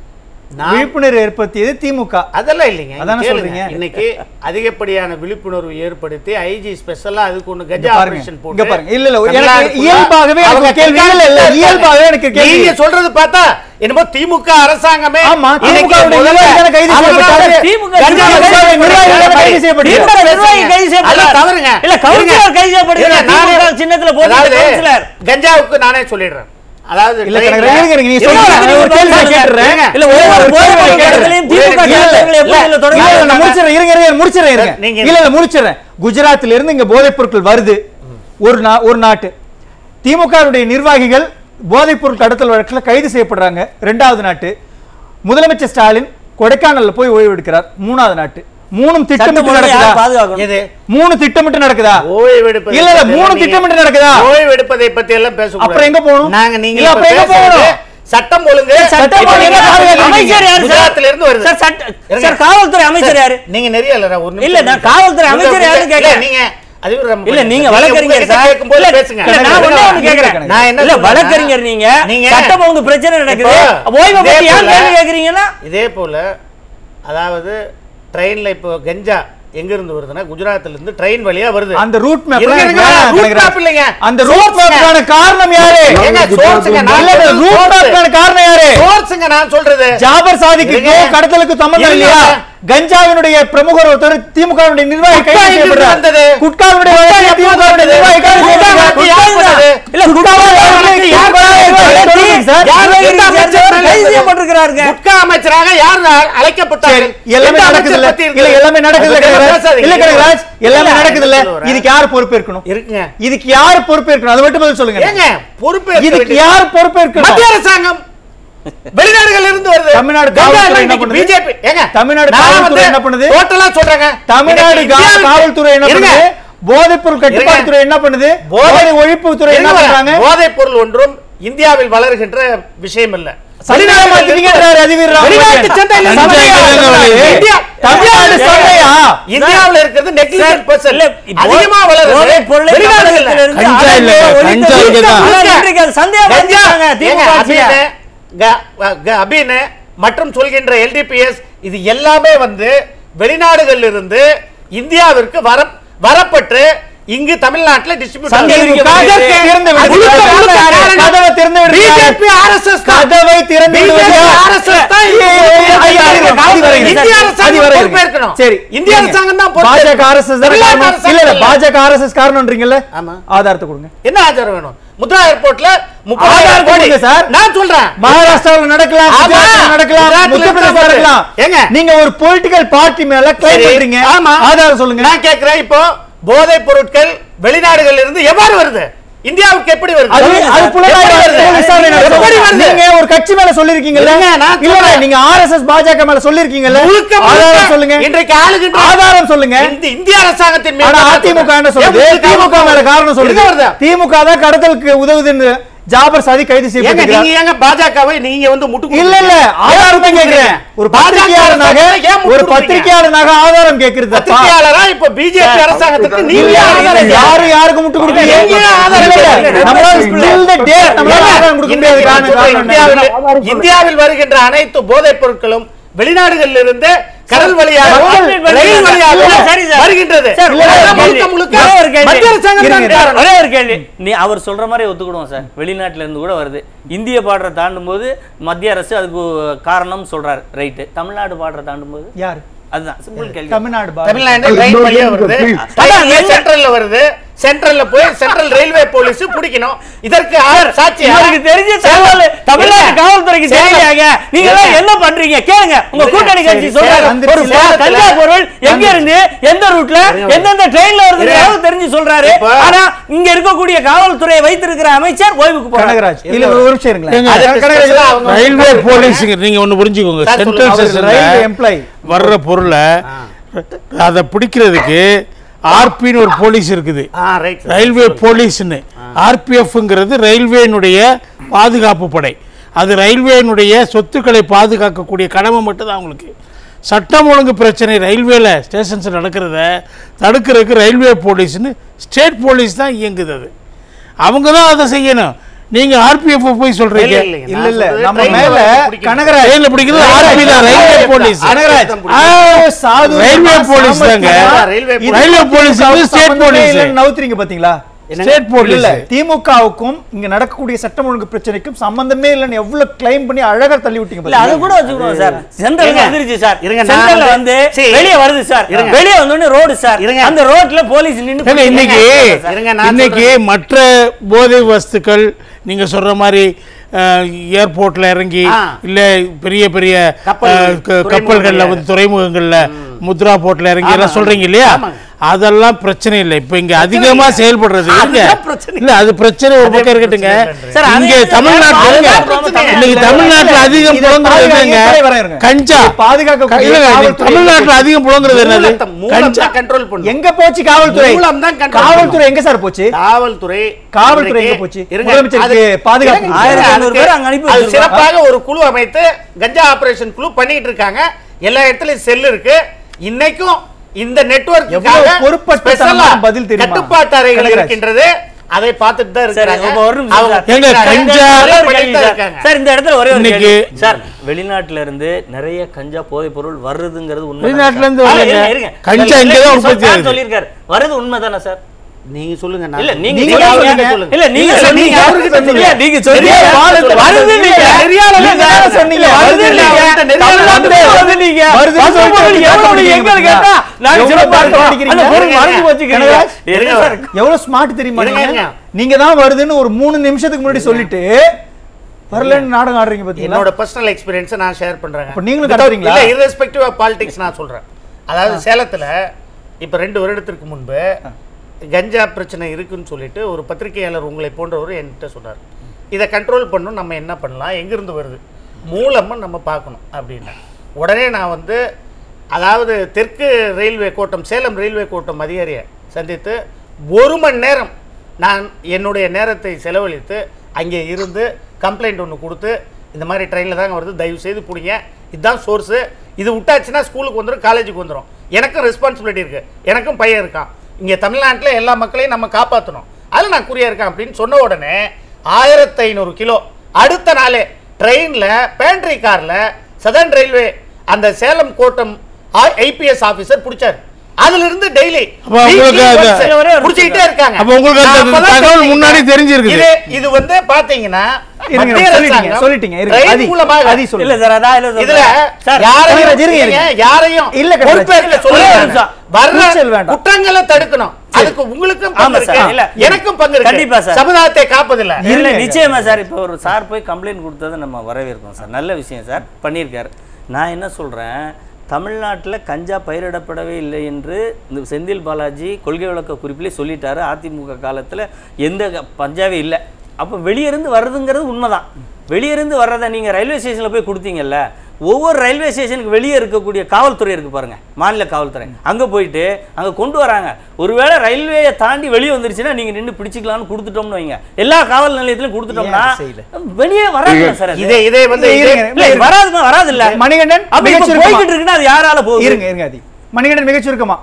நாம் விழிப்புணர்வு ஏற்படுத்தியது திமுக அதெல்லாம் இல்லைங்க அதானே கேளுங்க. சொல்றீங்க. இன்னைக்கு அதிகப்படியான விழிப்புணர்வு ஏற்படுத்தி ஐஜி ஸ்பெஷலா அதுக்கு ஒண்ணு இங்க கஜா பாருங்க, ஆபரேஷன் இங்க போட்டு பாருங்க. இல்ல, இல்ல, எனக்கு தமிழ்நாடு full-ஆ இயல்பாகவே எனக்கு அவங்க கேள்வி இல்ல, இல்ல, கண்காணிப்பு இயல்பாகவே எனக்கு கேள்வி. நீங்க சொல்றது பார்த்தா என்னமோ திமுக அரசாங்கமே ஆமா, இன்னைக்கு திமுக வுடைய முதல்ல நிர்வாகிகள் கைது அவங்க செய்யப்பட்டாரு. தான் திமுக கஞ்சா நிர்வாகிகள் விவசாயம் கைது செய்யப்பட்டாரு. திமுக நிர்வாகி கைது செய்யப்பட்டாரு. அதெல்லாம் தவறுங்க இல்ல, கவுன்சிலர் இருங்க. கைது செய்யப்படுகிறார். இருங்க, நானே- திமுக சின்னத்துல போட்டியிட்ட அதாவது, கவுன்சிலர். கஞ்சாவுக்கு நானே சொல்லிடுறேன் அதாவது இல்ல, train-ல- கனகராஜ், இருங்க, இருங்க, நீங்க இருங்க, சொல்லுங்க. இருங்க, நான் ஒரு கேள்வி இருங்க. கேட்டுறேன். இல்ல ஒவ்வொரு ஒரு போதை கேள்வி பொருள் கேட்டுறேன். கடத்தலையும் திமுக இல்ல, இல்ல, காரர்கள் எப்படி இல்ல, இதுல தொடர்பு இல்ல, இல்ல, நான் கொண்டாங்க? முடிச்சிடுறேன். இருங்க, இருங்க, முடிச்சிடுறேன், இருங்க. நீங்க- இல்ல, இல்ல, முடிச்சிடுறேன். குஜராத்ல இருந்து இங்க போதைப் பொருட்கள் வருது ஒரு நா- ஒரு நாட்டு திமுகவுடைய நிர்வாகிகள் போதைப் பொருள் கடத்தல் வழக்கில் கைது செய்யப்படுறாங்க ரெண்டாவது நாட்டு முதலமைச்சர் ஸ்டாலின் கொடைக்கானல்ல போய் ஓய்வு எடுக்கிறார் மூணாவது நாட்டு மூணும் திட்டமிட்டு சட்டம் ஒழுங்கை யார் நடக்குதா பாதுகாக்கணும்? எது மூணு திட்டமிட்டு நடக்குதா ஓய்வெடுப்பதை இல்ல, இல்ல, பத்தி மூணு எல்லாம் திட்டமிட்டு நீங்க- நடக்குதா? ஓய்வெடுப்பதை பத்தி எல்லாம் பேசக்கூடாது. அப்புறம் எங்க போகணும்? நாங்க நீங்க இல்ல, இப்ப அப்புறம் எங்க பேசுறது போகணும்? சட்டம் ஒழுங்கு சட்டம் இப்ப ஒழுங்கு நீங்க பாதுகாக்க அமைச்சர் யாரு சார்? குஜராத்ல இருந்து வருது சார், சட்ட- இருங்க. சார், காவல்துறை அமைச்சர் சார், யாரு? நீங்க நிறைய இல்ல ஒரு நிமிஷம் இல்ல, நான் காவல்துறை உங்க- அமைச்சர் உங்க- யாருன்னு இல்ல, கேட்கிறேன். நீங்க அதிபர் நம்ம இல்ல நீங்க பேசுங்க. வழக்கறிஞர் உங்ககிட்ட சார் கேட்கும்போது இல்ல, பேசுங்க இல்ல, நான் ஒண்ணே ஒண்ணு கேக்குறேன் நான் என்ன இல்ல சொல்றேன்னா, வழக்கறிஞர் நீங்க நீங்க சட்டம் ஒழுங்கு பிரச்சனை நடக்குது இப்போ ஓய்வை பத்தி இதே ஏன் போல- கேள்வி கேக்குறீங்கன்னா இதே போல அதாவது ட்ரெயின்ல இப்போ கஞ்சா எங்க இருந்து வருதுன்னா குஜராத்ல இருந்து ட்ரெயின் வழியா வருது அந்த ரூட் மேப் இருங்க, இருங்க, route map இல்லைங்க. அந்த ரூட் Source-ங்க. மேப்க்கான காரணம் யாரு ஏங்க, source-ங்க, நான் இல்ல சொல்றது ரூட் source. மேப்க்கான காரணம் யாரு Source-ங்க நான் சொல்றது ஜாபர் சாதிக்கு இருங்க. கடத்தலுக்கு சம்பந்தம் இருங்க. இல்லையா கஞ்சாவினுடைய பிரமுகர் ஒருத்தர் திமுக நிர்வாகி குட்கா கைது எங்கிருந்து செய்யப்படுறார் வந்தது? குட்காவினுடைய குட்கா வழக்கில் எப்போ திமுக வந்தது? நிர்வாகி கைது குட்கா செய்யப்படுறார். வழக்கு யார் பண்ணது? இல்ல குட்காவினுடைய வழக்கில் யார் திமுக நிர்வாகி சொல்லுங்க சார். யார் நிர்வாகி எந்த அமைச்சர் சேர்ந்தவர் கைது மேல செய்யப்பட்டிருக்கிறாருங்க. குட்கா அமைச்சராக யார் அழைக்கப்பட்டார்கள் சரி, எல்லாமே எந்த நடக்குது இல்ல அமைச்சர் பத்தி இல்ல எல்லாமே நடக்குது இல்ல அதை பத்தி கனகராஜ் பேசாதீங்க. இல்ல கனகராஜ் எல்லாமே இல்ல, நடக்குது இல்ல நான் சொல்றேன். இதுக்கு யார் பொறுப்பேற்கணும் இருக்குங்க இதுக்கு யார் பொறுப்பேற்கணும் அதை மட்டும் பதில் சொல்லுங்க ஏங்க பொறுப்பு ஏற்க இதுக்கு வேண்டியது. யார் பொறுப்பேற்கணும் மத்திய அரசாங்கம் வெளிநாடுகள் இருந்து வருது தமிழ்நாடு கங்கா காவல்துறை என்ன இன்னைக்கு பண்ணுது? பிஜேபி ஏங்க தமிழ்நாடு நான் காவல்துறை வந்து என்ன பண்ணுது? டோட்டலா சொல்றேங்க தமிழ்நாடு இன்னைக்கு கா- இந்தியாவுக்கு- காவல்துறை என்ன இருங்க. பண்ணுது போதைப் பொருள் கட்டுப்பாட்டு இருங்க. துறை என்ன பண்ணுது போதை- போதை ஒழிப்பு துறை என்ன இருங்க. பண்றாங்க போதைப் பொருள் ஒன்றும் இந்தியாவில் வளர்கின்ற விஷயம் இல்ல சந்தையா மாத்திட்டீங்கன்றாரு அதிபர் ராம வெளிநாட்டு ராஜன். சந்தையில சந்தையா சந்தையா மாத்துறாரு. இந்தியா தமிழ்நாடு சந்தையா இந்தியாவுல இருக்கிறது நெக்லிஜென்ட் பர்சன் இல்ல, இப்போ அதிகமா வளருது போதைப் பொருளை வெளிநாடுகள்ல தமிழகத்திலிருந்து கஞ்சா அறவே இல்ல, ஒழித்தது கஞ்சா இங்கதான். ஆனால் இன்றைக்கு அது சந்தேகம் கஞ்சா, வந்துட்டாங்க ஏங்க, திமுக ஆட்சியில. அபினு, க- க- அபினு மற்றும் சொல்கின்ற எல்டிபிஎஸ் இது எல்லாமே வந்து வெளிநாடுகளில் இருந்து இந்தியாவிற்கு வர வரப்பட்டு இங்கு தமிழ்நாட்டுல டிஸ்ட்ரிபியூட் சந்தை திமுக திறந்து விடுது. முழுக்க, முழுக்க காரணம் கதவை திறந்து விடுது. பிஜேபி ஆர்எஸ்எஸ் கதவை திறந்து விடுவது யார்? ஆர்எஸ்எஸ் தான் ஏய், ஏய், ஏய், ஐயா, அது இருங்க, அது வரைக்கும். இந்திய அது அரசாங்கம் வரைக்கும். பொறுப்பேற்கணும். சரி இந்திய இருங்க. அரசாங்கம் தான் பாஜக பொறுப்பேற்கணும். ஆர்எஸ்எஸ் தானே தமிழ்நாட்டு காரணம்? இல்ல இல்ல அரசாங்கம் பாஜக ஆர்எஸ்எஸ் காரணம்ன்றீங்கல்ல ஆமா. ஆதாரத்தை கொடுங்க என்ன ஆச்சாரம் வேணும் முத்ரா ஏர்போர்ட்ல ஆதாரம் முப்பதாயிரம் கோடி கொடுங்க சார். நான் சொல்றேன் மகாராஷ்டிராவில் நடக்கலாம் ஆமா. குஜராத்தில் நடக்கலாம் குஜராத்தில் மத்திய பிரதேசம் நடக்கலாம். நடக்கலாம் ஏங்க. நீங்க ஒரு பொலிட்டிக்கல் பார்ட்டி மேல கிளைம் சரி. பண்றீங்க ஆமா ஆதாரம் சொல்லுங்க நான் கேக்குறேன் இப்போ போதைப் பொருட்கள் வெளிநாடுகளில் இருந்து எவ்வாறு வருது இந்தியாவுக்கு எப்படி வருது அது அது புலனாய்வு எப்படி வருது? அரசியல் விசாரணை நடக்கும். எப்படி வருது நீங்க ஒரு கட்சி மேல சொல்லிருக்கீங்கல்ல இருங்க, நான் இல்ல சொல்றேன். நீங்க ஆர்எஸ்எஸ் பாஜக மேல சொல்லிருக்கீங்கல்ல முழுக்க ஆதாரம் முழுக்க சொல்லுங்க இன்றைக்கு ஆளுகின்ற ஆதாரம் சொல்லுங்க இந்த இந்திய அரசாங்கத்தின் மீது ஆனா நான் அதிமுக என்ன சொல்றேன். சொல்லுது எப்படி திமுக மேல காரணம் சொல்லுது எங்க வருது? திமுக தான் கடத்தலுக்கு உதவுதுன்னு ஜாபர் சாதி கைது ஏங்க செய்யப்பட்டிருக்கிறார் நீங்க ஏங்க பாஜகவை நீங்க வந்து முட்டு இல்ல இல்ல ஆதாரம் தான் கேக்குறேன் ஒரு பத்திரிகையாளனாக ஒரு பத்திரிகையாளனாக ஆதாரம் கேக்குறது தப்பா? பத்திரிகையாளரா இப்ப பிஜேபி அரசாங்கத்துக்கு நீங்க இல்ல, ஆதாரம் இல்ல, யாரு யாருக்கு முட்டு கொடுக்கீங்க எங்க ஆதாரம் இல்ல, இல்ல, கேக்குறீங்க? நம்மளால till the day நம்மளால ஆதாரம் கொடுக்க முடியாது இன்றைக்கு நான் காரணம் சொல்றேன், காரணம் என்ன? இந்தியாவில் இந்தியாவில் வருகின்ற அனைத்து போதைப் பொருட்களும் வெளிநாடுகளில் இருந்து கடல் வழியாக மக்கள் ரயில் வழியாக இல்ல, சரி சார். வருகின்றது சார், ஒரே ஒரு அதான் கேள்வி. முழுக்க முழுக்க ஒரே ஒரு கேள்வி. மத்திய அரசாங்கம் தான் இருங்க, காரணம். ஒரே ஒரு கேள்வி நீ அவர் சொல்ற மாதிரி ஒத்துக்கிடுவோம் சார் வெளிநாட்டுல இருந்து கூட வருது இந்திய பார்டரை தாண்டும் போது மத்திய அரசு அதுக்கு காரணம் சொல்றாரு ரைட்டு தமிழ்நாடு பார்டரை தாண்டும் போது யாரு அதுதான் சிம்பிள் கேள்வி தமிழ்நாடு பாரதி. தமிழ்நாடு அது ரயில் இன்னொரு வழியா கேள்வி வருது please. ட்ரெயின்ல அதான் சென்ட்ரல்ல வருது சென்ட்ரல்ல போய் சென்ட்ரல் ரயில்வே போலீஸ் பிடிக்கணும் இதற்கு யார் சாட்சி இவருக்கு தெரிஞ்ச தகவல் தமிழ்நாடு காவல்துறைக்கு தெரியலையாங்க நீங்க எல்லாம் என்ன பண்றீங்க கேளுங்க உங்க இருங்க, கூட்டணி கட்சி சரி, சொல்றாரு வந்துருச்சு. ஒரு பா- கஞ்சா பொருள் எங்க இருந்து எந்த ரூட்ல இருங்க. எந்தெந்த ட்ரெயின்ல வருது இருங்க. தெரிஞ்சு சொல்றாரு இப்ப- ஆனா இங்க இருக்கக்கூடிய காவல்துறையை வைத்திருக்கிற அமைச்சர் ஓய்வுக்கு போறாரு கனகராஜ் இல்ல ஒரு நிமிஷம் இருங்களேன் ஏங்க, அது கனகராஜ் special ஆ அவங்க ரயில்வே போலீஸுங்க நீங்க ஒண்ணு புரிஞ்சுக்கோங்க சார், சென்ட்ரல் சொல்லுங்க. அவர் ரயில்வே ஸ்டேஷன்ல எம்ப்ளாயி வர்ற பொருளை அதை பிடிக்கிறதுக்கு ஆர்பின்னு ஒரு போலீஸ் இருக்குது ஆ ரைட் ரயில்வே போலீஸ்னு ஆர்பிஎஃப்ங்கிறது ரயில்வேனுடைய பாதுகாப்பு படை அது ரயில்வேனுடைய சொத்துக்களை பாதுகாக்கக்கூடிய கடமை மட்டும்தான் அவங்களுக்கு சட்டம் ஒழுங்கு பிரச்சனை ரயில்வேல ஸ்டேஷன்ஸில் நடக்கிறத தடுக்கிறதுக்கு ரயில்வே போலீஸ்னு ஸ்டேட் போலீஸ் தான் இயங்குது அது அவங்க தான் அதை செய்யணும் நீங்க ஆர்பிஎஃப் போய் சொல்றீங்க இல்ல இல்ல நம்ம மேல கனகராஜ் ட்ரெயின்ல பிடிக்கிறது ஆர்பி தான் ரயில்வே போலீஸ் கனகராஜ் ஆ, சாது ரயில்வே போலீஸ் தாங்க ரயில்வே இது ரயில்வே போலீஸ் வந்து ஸ்டேட் சம்பந்தமே போலீஸ் இல்லைன்னு நவுத்துறீங்க பாத்தீங்களா ஸ்டேட் இல்ல போலீஸ் இல்ல திமுகவுக்கும் இங்க நடக்கக்கூடிய சட்டம் ஒழுங்கு பிரச்சனைக்கும் சம்பந்தமே இல்லைன்னு எவ்வளவு கிளைம் பண்ணி அழகா தள்ளி விட்டீங்க இல்ல அது பாத்தீங்களா? கூட வச்சுக்கணும் சார் சென்ட்ரல் இருங்க. வந்துருச்சு சார் இருங்க, நான் சென்ட்ரல்ல வந்து- வந்து சரி. வெளிய வருது சார் இருங்க. வெளிய வந்தோடனே ரோடு சார் இருங்க. அந்த ரோட்ல போலீஸ் நின்னு ஏங்க, இன்னைக்கு இருங்க, நான் இன்னைக்கு மற்ற போதை வஸ்துக்கள் நீங்க சொல்ற மாதிரி ஏர்போர்ட்ல இறங்கி ஆ. இல்ல பெரிய பெரிய கப்பல், அஹ், க- கப்பல்கள்ல வந்து துறைமுகங்கள்ல முத்ரா போர்ட்ல இறங்கி எல்லாம் ஆமா. சொல்றீங்க இல்லையா ஆமாங்க. அதெல்லாம் பிரச்சனை இல்லை இப்ப இங்க அதிகமா இல்லை. செயல்படுறது இருங்க அதுதான் பிரச்சனை. இல்ல அது பிரச்சனை ஒரு பக்கம் இருக்கட்டுங்க சார், அது இங்க என்ன தமிழ்நாட்டுல அதுதான் இருங்க. பிரச்சனை. இன்னைக்கு இல்ல, தமிழ்நாட்டுல இல்ல, அதிகம் இதை புலங்குறது பாதுகாக்க என்னங்க இப்படியே வரேன் இருங்க. கஞ்சா இதை பாதுகாக்கக்கூடிய இல்ல, இல்ல, காவல்துறை தமிழ்நாட்டுல அதிகம் புலங்குறது என்னது மூலத்தை மூலம் கஞ்சா தான் கண்ட்ரோல் பண்ணும் எங்க போச்சு காவல்துறை மூலம் தான் control காவல்துறை எங்க சார் போச்சு காவல்துறை காவல்துறை இன்றைக்கு- எங்க போச்சு? இருங்க, முதலமைச்சருக்கு அது- பாதுகாப்பு இருங்க, ஆயிரத்தி அதுக்கு- ஐநூறு பேர் அங்க அனுப்பி அது வச்சிருக்கோம். சிறப்பாக ஒரு குழு அமைத்து கஞ்சா ஆபரேஷன் குழு பண்ணிட்டு இருக்காங்க எல்லா இடத்துலயும் செல் இருக்கு இன்னைக்கும் இந்த நெட்வொர்க் எவ்வளவு பொறுப்பற்றத்தனமான பதில் தெரியுமா? கட்டுப்பாட்டு அறைகள் கனகராஜ். இருக்கின்றது அதை பார்த்துட்டு தான் சரி, இருக்காங்க இப்ப ஒரு நிமிஷம் அவங்க சார். ஏங்க, கேட்கறாங்க. கஞ்சா- ஒரே ஒரு ஒரே கேள்வி ஒரு தான் கேள்வி இருக்காங்க. சார். சார் இந்த இடத்துல ஒரே ஒரு இன்னைக்கு- கேள்வி. சார் வெளிநாட்டுல இருந்து நிறைய கஞ்சா போதைப் பொருள் வருதுங்கிறது உண்மை வெளிநாட்டுல இருந்து ஆ, வரலைங்க. இருங்க, இருங்க. கஞ்சா இல்ல, இங்க தான் இல்ல, உற்பத்தி சார் ஆகுது. சொல்லியிருக்காரு வருது உண்மைதானே சார் நீங்க சொல்லுங்க நான் இல்ல நீங்க நீங்க நீங்க சொல்லுங்க. சொல்லுங்க. இல்ல நீங்க இல்ல, சொன்னீங்க நீங்க அவர்கிட்ட சொல்லுங்க. இல்ல, நீங்க சொன்னீங்க நெறியாளர் வருது சொல்லுங்க. வருது நீங்க நெறியாளர் நீங்க தானே சொன்னீங்க இல்ல, வருது இல்ல, நீங்க அவர்கிட்ட நெறியாளர் தமிழ்நாட்டுல சொல்லுங்க. வருது நீங்க வருதுன்னு வருது சொல்லிட்டு பொருள் எவ்வளவு கண்டுபிடிக்கிறீங்க. எங்களுக்கு கேட்டா நாங்க எவ்வளவு சிறப்பா பார்த்து இருக்கோம். அடிக்கிறீங்க. அந்த பொருள் இருங்க, மறந்து போச்சுக்கிறீங்க கனகராஜ், இருங்க சார் எவ்வளவு ஸ்மார்ட் தெரியுமா இருங்க, நீங்க இருங்க. நீங்க தான் வருதுன்னு ஒரு மூணு நிமிஷத்துக்கு முன்னாடி சொல்லிட்டு வரலன்னு நாடகம் ஆடுறீங்க பாத்தீங்களா என்னோட பர்சனல் எக்ஸ்பீரியன்ஸை நான் ஷேர் பண்றேன் அப்ப நீங்களும் கடத்துறீங்களா? இல்ல irrespective ஆஃப் பாலிடிக்ஸ் நான் சொல்றேன் அதாவது சேலத்துல இப்ப ரெண்டு வருடத்திற்கு முன்பு கஞ்சா பிரச்சனை இருக்குன்னு சொல்லிட்டு ஒரு பத்திரிகையாளர் உங்களை போன்றவர் என்கிட்ட சொன்னார் இதை கண்ட்ரோல் பண்ணணும் நம்ம என்ன பண்ணலாம் எங்கிருந்து வருது மூலமும் நம்ம பார்க்கணும் அப்படின்னா உடனே நான் வந்து அதாவது தெற்கு ரயில்வே கோட்டம் சேலம் ரயில்வே கோட்டம் அதிகாரியை சந்தித்து ஒரு மணி நேரம் நான் என்னுடைய நேரத்தை செலவழித்து அங்கே இருந்து கம்ப்ளைண்ட் ஒன்று கொடுத்து இந்த மாதிரி ட்ரெயினில் தாங்க வருது தயவு செய்து பிடிங்க இதுதான் சோர்ஸு இது விட்டாச்சுன்னா ஸ்கூலுக்கு வந்துடும் காலேஜுக்கு வந்துடும் எனக்கும் ரெஸ்பான்சிபிலிட்டி இருக்குது எனக்கும் பையன் இருக்கான் இங்கே தமிழ்நாட்டில் எல்லா மக்களையும் நம்ம காப்பாற்றணும் அதில் நான் குறியா இருக்கேன் அப்படின்னு சொன்ன உடனே ஆயிரத்தி ஐநூறு கிலோ அடுத்த நாளே ட்ரெயினில் பேண்ட்ரி காரில் சதர்ன் ரயில்வே அந்த சேலம் கோட்டம் ஐபிஎஸ் ஆபீசர் பிடிச்சாரு அதுல இருந்து டெய்லி அப்ப உங்களுக்கு அது- புடிச்சிட்டே இருக்காங்க அப்ப உங்களுக்கு அந்த நான் அப்பதான் தகவல் தெரிஞ்சுக்கிட்டேன். முன்னாடி தெரிஞ்சிருக்குது. இது இது வந்து பாத்தீங்கன்னா இருங்க, மத்திய சொல்லிட்டீங்க, அரசாங்கம் சொல்லிட்டீங்க, இருங்க. ரயில் அதி, மூலமாக அதி சொல்லுங்க. இல்ல சார் அதான் இல்ல இதுல சார் யாரையும் கனகராஜ், இருங்க, இருங்க. நீங்க யாரையும் இல்ல, கனகராஜ். பொறுப்பேற்க ஒரே சொல்லுங்க. ஒரு நிமிஷம். வர்ற கூச்சல் வேண்டாம். குற்றங்களை தடுக்கணும் அதுக்கு உங்களுக்கும் பங்கு ஆமா சார், இருக்கு இல்ல. எனக்கும் பங்கு இருக்கு கண்டிப்பா சார். சமுதாயத்தை காப்பதில்ல இல்ல இருங்க. நிச்சயமா சார் இப்போ ஒரு சார் போய் கம்ப்ளைண்ட் கொடுத்ததை நம்ம வரவேற்கோம் சார் நல்ல விஷயம் சார் பண்ணியிருக்காரு நான் என்ன சொல்றேன் தமிழ்நாட்டில் கஞ்சா பயிரிடப்படவே இல்லை என்று இந்த செந்தில் பாலாஜி கொள்கை விளக்க குறிப்பிலே சொல்லிட்டாரு அதிமுக காலத்தில் எந்த க- பஞ்சாவே இல்லை அப்போ வெளியிருந்து வர்றதுங்கிறது உண்மைதான் வெளியிருந்து வர்றதை நீங்கள் ரயில்வே ஸ்டேஷனில் போய் கொடுத்தீங்கல்ல ஒவ்வொரு ரயில்வே ஸ்டேஷனுக்கு வெளியே இருக்கக்கூடிய காவல்துறை இருக்கு பாருங்க மாநில காவல்துறை அங்கே போயிட்டு அங்கே கொண்டு வராங்க ஒருவேளை ரயில்வேயை தாண்டி வெளியே வந்துருச்சுன்னா நீங்கள் நின்று பிடிச்சிக்கலாம்னு கொடுத்துட்டோம்னு வைங்க எல்லா காவல் நிலையத்திலும் கொடுத்துட்டோம்னா ஏன் செய்யல? வெளியே வராது சார் அது. இதே இதே வந்து இருங்க, இதே- இருங்க. இல்ல, இது வராதுமா வராது இல்ல மணிகண்டன் அப்ப இப்ப மிகச்சுருக்கமா. போய்கிட்டு இருக்குன்னா அது யாரால போகுது இருங்க இருங்க அதி மணிகண்டன் மிகச் சுருக்கமா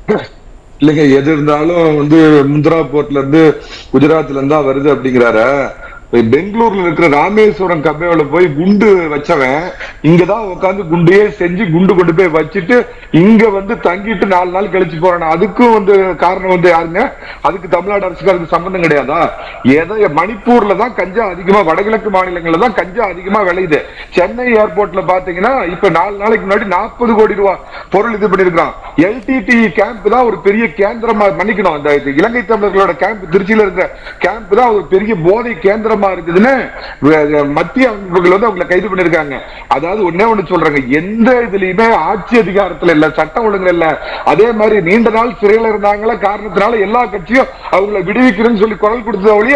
இல்லைங்க எது இருந்தாலும் வந்து முந்திரா போர்ட்ல இருந்து குஜராத்ல இருந்தா வருது அப்படிங்கிறாரு இப்ப பெங்களூர்ல இருக்கிற ராமேஸ்வரம் கபேவில போய் குண்டு வச்சவன் இங்கதான் உட்காந்து குண்டையே செஞ்சு குண்டு கொண்டு போய் வச்சுட்டு இங்க வந்து தங்கிட்டு நாலு நாள் கழிச்சு போறான் அதுக்கும் வந்து காரணம் வந்து யாருங்க அதுக்கு தமிழ்நாடு அரசுக்கு சம்பந்தம் கிடையாதா ஏதோ மணிப்பூர்ல தான் கஞ்சா அதிகமா வடகிழக்கு மாநிலங்கள்ல தான் கஞ்சா அதிகமா விளையுது சென்னை ஏர்போர்ட்ல பாத்தீங்கன்னா இப்ப நாலு நாளைக்கு முன்னாடி நாற்பது கோடி ரூபாய் பொருள் இது பண்ணிருக்கான் எல்டிடி கேம்ப் தான் ஒரு பெரிய கேந்திரமா மன்னிக்கணும் அந்த இது இலங்கை தமிழர்களோட கேம்ப் திருச்சியில இருக்கிற கேம்ப் தான் ஒரு பெரிய போதை கேந்திரமா இருக்குதுன்னு வே- மத்திய அமைப்புகள் வந்து அவங்களை கைது பண்ணிருக்காங்க அதாவது ஒண்ணே ஒண்ணு சொல்றாங்க எந்த இதுலயுமே ஆட்சி அதிகாரத்துல இல்ல சட்டம் ஒழுங்கு இல்ல அதே மாதிரி நீண்ட நாள் சிறையில இருந்தாங்களா காரணத்தினால எல்லா கட்சியும் அவங்களை விடுவிக்கிறேன்னு சொல்லி குரல் கொடுத்தத ஒழிய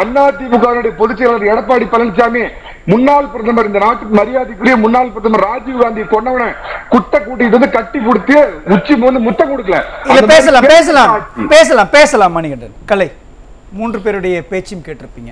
அதிமுக பொதுச் செயலாளர் எடப்பாடி பழனிசாமி முன்னாள் பிரதமர் இந்த நாட்டுக்கு மரியாதைக்குரிய முன்னாள் பிரதமர் ராஜீவ் காந்தி கொண்டவனை குட்டை கூட்டிட்டு வந்து கட்டி கொடுத்து உச்சி வந்து முத்தம் கொடுக்கல இல்ல அந்த மாதிரி பேசலாம் பேசலாம் ஆட்சி. பேசலாம் பேசலாம் மணிகண்டன் கலை மூன்று பேருடைய பேச்சும் கேட்டிருப்பீங்க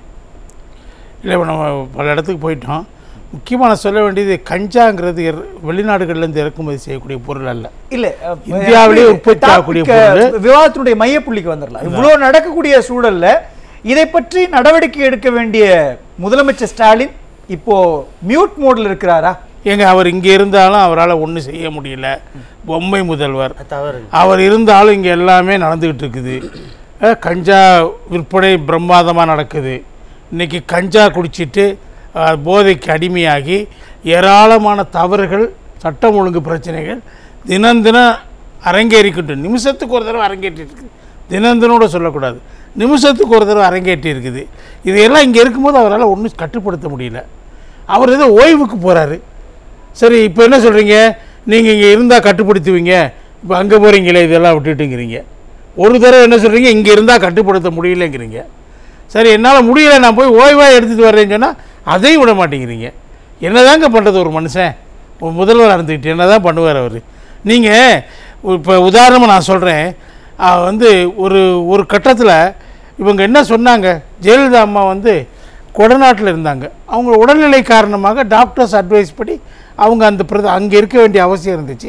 இல்லை இப்போ நம்ம பல இடத்துக்கு போயிட்டோம் முக்கியமாக நான் சொல்ல வேண்டியது கஞ்சாங்கிறது இற- வெளிநாடுகள்லேருந்து இறக்குமதி செய்யக்கூடிய பொருள் அல்ல இல்ல அஹ், இந்தியாவிலே அப்படி உற்பத்தி ஆகக்கூடிய topic, அஹ், பொருள். விவாதத்தினுடைய மையப்புள்ளிக்கு வந்துடலாம் இவ்வளவு நடக்கக்கூடிய சூழல்ல இதை பற்றி நடவடிக்கை எடுக்க வேண்டிய முதலமைச்சர் ஸ்டாலின் இப்போ மியூட் மோட்ல இருக்கிறாரா ஏங்க அவர் இங்கே இருந்தாலும் அவரால் ஒன்றும் செய்ய முடியல பொம்மை முதல்வர் தவறு அவர் இருந்தாலும் இங்கே எல்லாமே நடந்துக்கிட்டு இருக்குது அஹ், கஞ்சா விற்பனை பிரம்மாதமாக நடக்குது இன்னைக்கு கஞ்சா குடிச்சிட்டு அஹ், போதைக்கு அடிமையாகி ஏராளமான தவறுகள் சட்டம் ஒழுங்கு பிரச்சனைகள் தினம் தினம் அரங்கேறிக்கிட்டு நிமிஷத்துக்கு ஒரு தடவை அரங்கேற்றிட்டு இருக்குது தினம் தினம் கூட சொல்லக்கூடாது நிமிஷத்துக்கு ஒரு தடவை அரங்கேற்றி இருக்குது இதையெல்லாம் இங்கே இருக்கும்போது அவரால் ஒன்றும் கட்டுப்படுத்த முடியல அவர் ஏதோ ஓய்வுக்கு போகிறாரு சரி இப்போ என்ன சொல்கிறீங்க நீங்கள் இங்கே இருந்தால் கட்டுப்படுத்துவீங்க இப்போ அங்கே போகிறீங்களே இதெல்லாம் விட்டுட்டுங்கிறீங்க ஒரு தடவை என்ன சொல்கிறீங்க இங்கே இருந்தால் கட்டுப்படுத்த முடியலங்கிறீங்க சரி என்னால் முடியல நான் போய் ஓய்வாக எடுத்துகிட்டு வர்றேன்னு சொன்னால் அதையும் விட மாட்டேங்கிறீங்க என்னதாங்க பண்ணுறது ஒரு மனுஷன் ஒரு முதல்வர் இருந்துக்கிட்டு என்ன தான் பண்ணுவார் அவர் நீங்கள் இப்போ உதாரணமாக நான் சொல்கிறேன் வந்து ஒரு ஒரு கட்டத்தில் இவங்க என்ன சொன்னாங்க ஜெயலலிதா அம்மா வந்து கொடநாட்டில் இருந்தாங்க அவங்க உடல்நிலை காரணமாக டாக்டர்ஸ் அட்வைஸ் படி அவங்க அந்த பிரத அங்கே இருக்க வேண்டிய அவசியம் இருந்துச்சு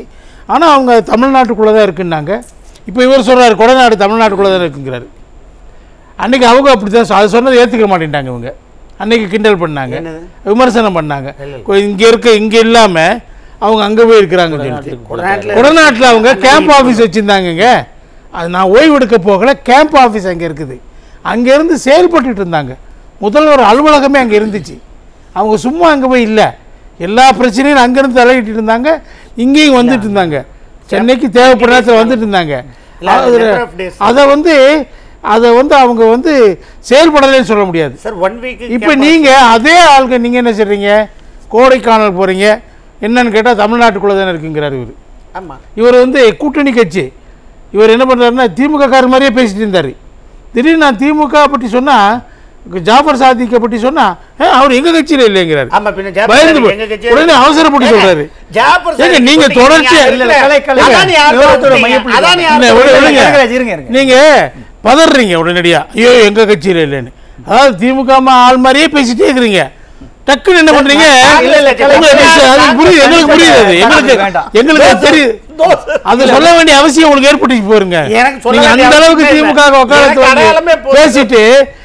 ஆனால் அவங்க தமிழ்நாட்டுக்குள்ளே தான் இருக்குன்னாங்க இப்போ இவர் சொல்றாரு கொடநாடு தமிழ்நாட்டுக்குள்ளே தான் இருக்குங்கிறாரு அன்னைக்கு அவங்க அப்படி தான் அதை சொன்னதை ஏற்றுக்க மாட்டேன்ட்டாங்க இவங்க அன்னைக்கு கிண்டல் பண்ணாங்க என்னது? விமர்சனம் பண்ணாங்க இங்கே இருக்க இங்கே இல்லாமல் அவங்க அங்கே போய் இருக்கிறாங்கன்னு சொல்லிட்டு கொடநாட்டுல கொடநாட்டில் அவங்க கேம்ப் ஆஃபீஸ் வச்சுருந்தாங்கங்க அது நான் ஓய்வு எடுக்க போகல கேம்ப் ஆஃபீஸ் அங்கே இருக்குது அங்கேருந்து செயல்பட்டுட்டு இருந்தாங்க முதல்வர் அலுவலகமே அங்கே இருந்துச்சு அவங்க சும்மா அங்கே போய் இல்லை எல்லா பிரச்சனையும் அங்கேருந்து தலையிட்டு இருந்தாங்க இங்கேயும் வந்துட்டு இருந்தாங்க சென்னைக்கு தேவைப்படுற நேரத்தில் வந்துட்டு இருந்தாங்க இல்ல, அது அதுல- number of days. அதை வந்து அதை வந்து அவங்க வந்து செயல்படலைன்னு சொல்ல முடியாது சார் ஒன் வீக் இப்போ நீங்கள் அதே ஆளுங்க நீங்கள் என்ன செய்றீங்க கோடைக்கானல் போகிறீங்க என்னன்னு கேட்டால் தமிழ்நாட்டுக்குள்ளே தானே இருக்குங்கிறார் இவர் ஆமா இவர் வந்து கூட்டணி கட்சி இவர் என்ன பண்ணுறாருன்னா திமுக காரர் மாதிரியே பேசிட்டு இருந்தார் திடீர்னு நான் திமுக பற்றி சொன்னால் ஜாஃபர் சாதிக்க பற்றி சொன்னால் அவர் எங்கள் கட்சியில் இல்லைங்கிறாரு ஆமா பின்ன ஜாபர் பயந்து சார் போய் எங்க கட்சி உடனே அவசரப்பட்டு சொல்றாரு ஜாபர் சார் ஏங்க, நீங்க சொன்னீங்க, தொடர்ச்சியா- யார் இல்ல, இல்ல, கலை, கலை. அதானி யார் விவாதத்தோட சொல்றீங்க? மையப்புள்ளி அதானி தான். யார் இல்ல, விடு, சொல்றீங்க? விடுங்க. கனகராஜ், இருங்க, இருங்க. நீங்க பதறீங்க உடனடியா ஐயோ எங்க கட்சியில இல்லைன்னு அதாவது திமுக மா ஆள் மாதிரியே பேசிட்டே இருக்கிறீங்க டக்குன்னு என்ன பண்றீங்க இல்ல, இல்ல, கலை. உங்களுக்கு அது புரியுது எங்களுக்கு புரியுது அது. எங்களுக்கு வேண்டாம். எங்களுக்கு அது தெரியுது அது சொல்ல வேண்டிய அவசியம் உங்களுக்கு ஏற்பட்டுச்சு போருங்க எனக்கு சொல்ல நீங்க வேண்டிய அந்த அளவுக்கு அவசியமே இல்ல. திமுக உட்காரத்து எனக்கு அடையாளமே வந்து போதும். பேசிட்டு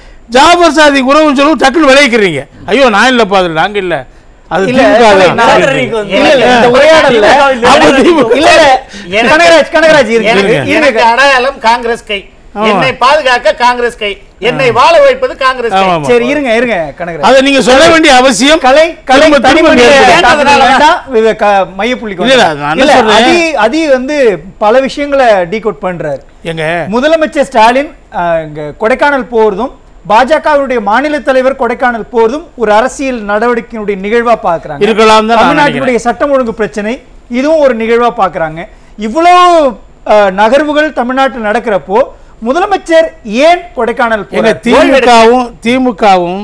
ஜாபர் சாதி உறவுன்னு சொல்லவும் டக்குன்னு விளைவிக்கிறீங்க ஐயோ நான் இல்லப்பா அதுல நாங்க இல்ல அது இல்ல, திமுக கலை, தான். நான் சொல்றீங்க வந்து. இல்ல, இல்ல, இந்த உரையாடல்ல அப்ப திமுக. இல்ல, இல்ல, எனக்கு- கனகராஜ், கனகராஜ், இருங்க, எனக்கு இருங்க. எனக்கு அடையாளம் காங்கிரஸ் கை ஆமா. என்னை பாதுகாக்க காங்கிரஸ் கை என்னை வாழ வைப்பது காங்கிரஸ் கை ஆமா, ஆமா. சரி இருங்க இருங்க கனகராஜ் அதை நீங்க சொல்ல வேண்டிய அவசியம் கலை கலை திரும்ப திரும்ப தனிமனித ஏற்படும். தாக்குதல் வேண்டாம், விவ- க- மையப்புள்ளிக்கு இல்ல, இல்ல, வந்துடும். நான் என்ன இல்ல, சொல்றேன்? அதி அதி வந்து பல விஷயங்களை டீகோட் பண்றாரு எங்க முதலமைச்சர் ஸ்டாலின் அஹ், இங்க கொடைக்கானல் போறதும் பாஜகவுடைய மாநில தலைவர் கொடைக்கானல் போறதும் ஒரு அரசியல் நடவடிக்கையினுடைய நிகழ்வா பாக்குறாங்க இருக்கலாம் தான் நான் தமிழ்நாட்டினுடைய சட்டம் ஒழுங்கு பிரச்சனை இதுவும் ஒரு நிகழ்வா பாக்குறாங்க இவ்வளவு அஹ், நகர்வுகள் தமிழ்நாட்டில் நடக்கிறப்போ முதலமைச்சர் ஏன் கொடைக்கானல் எங்க போறார்? திமுகவும் திமுகவும்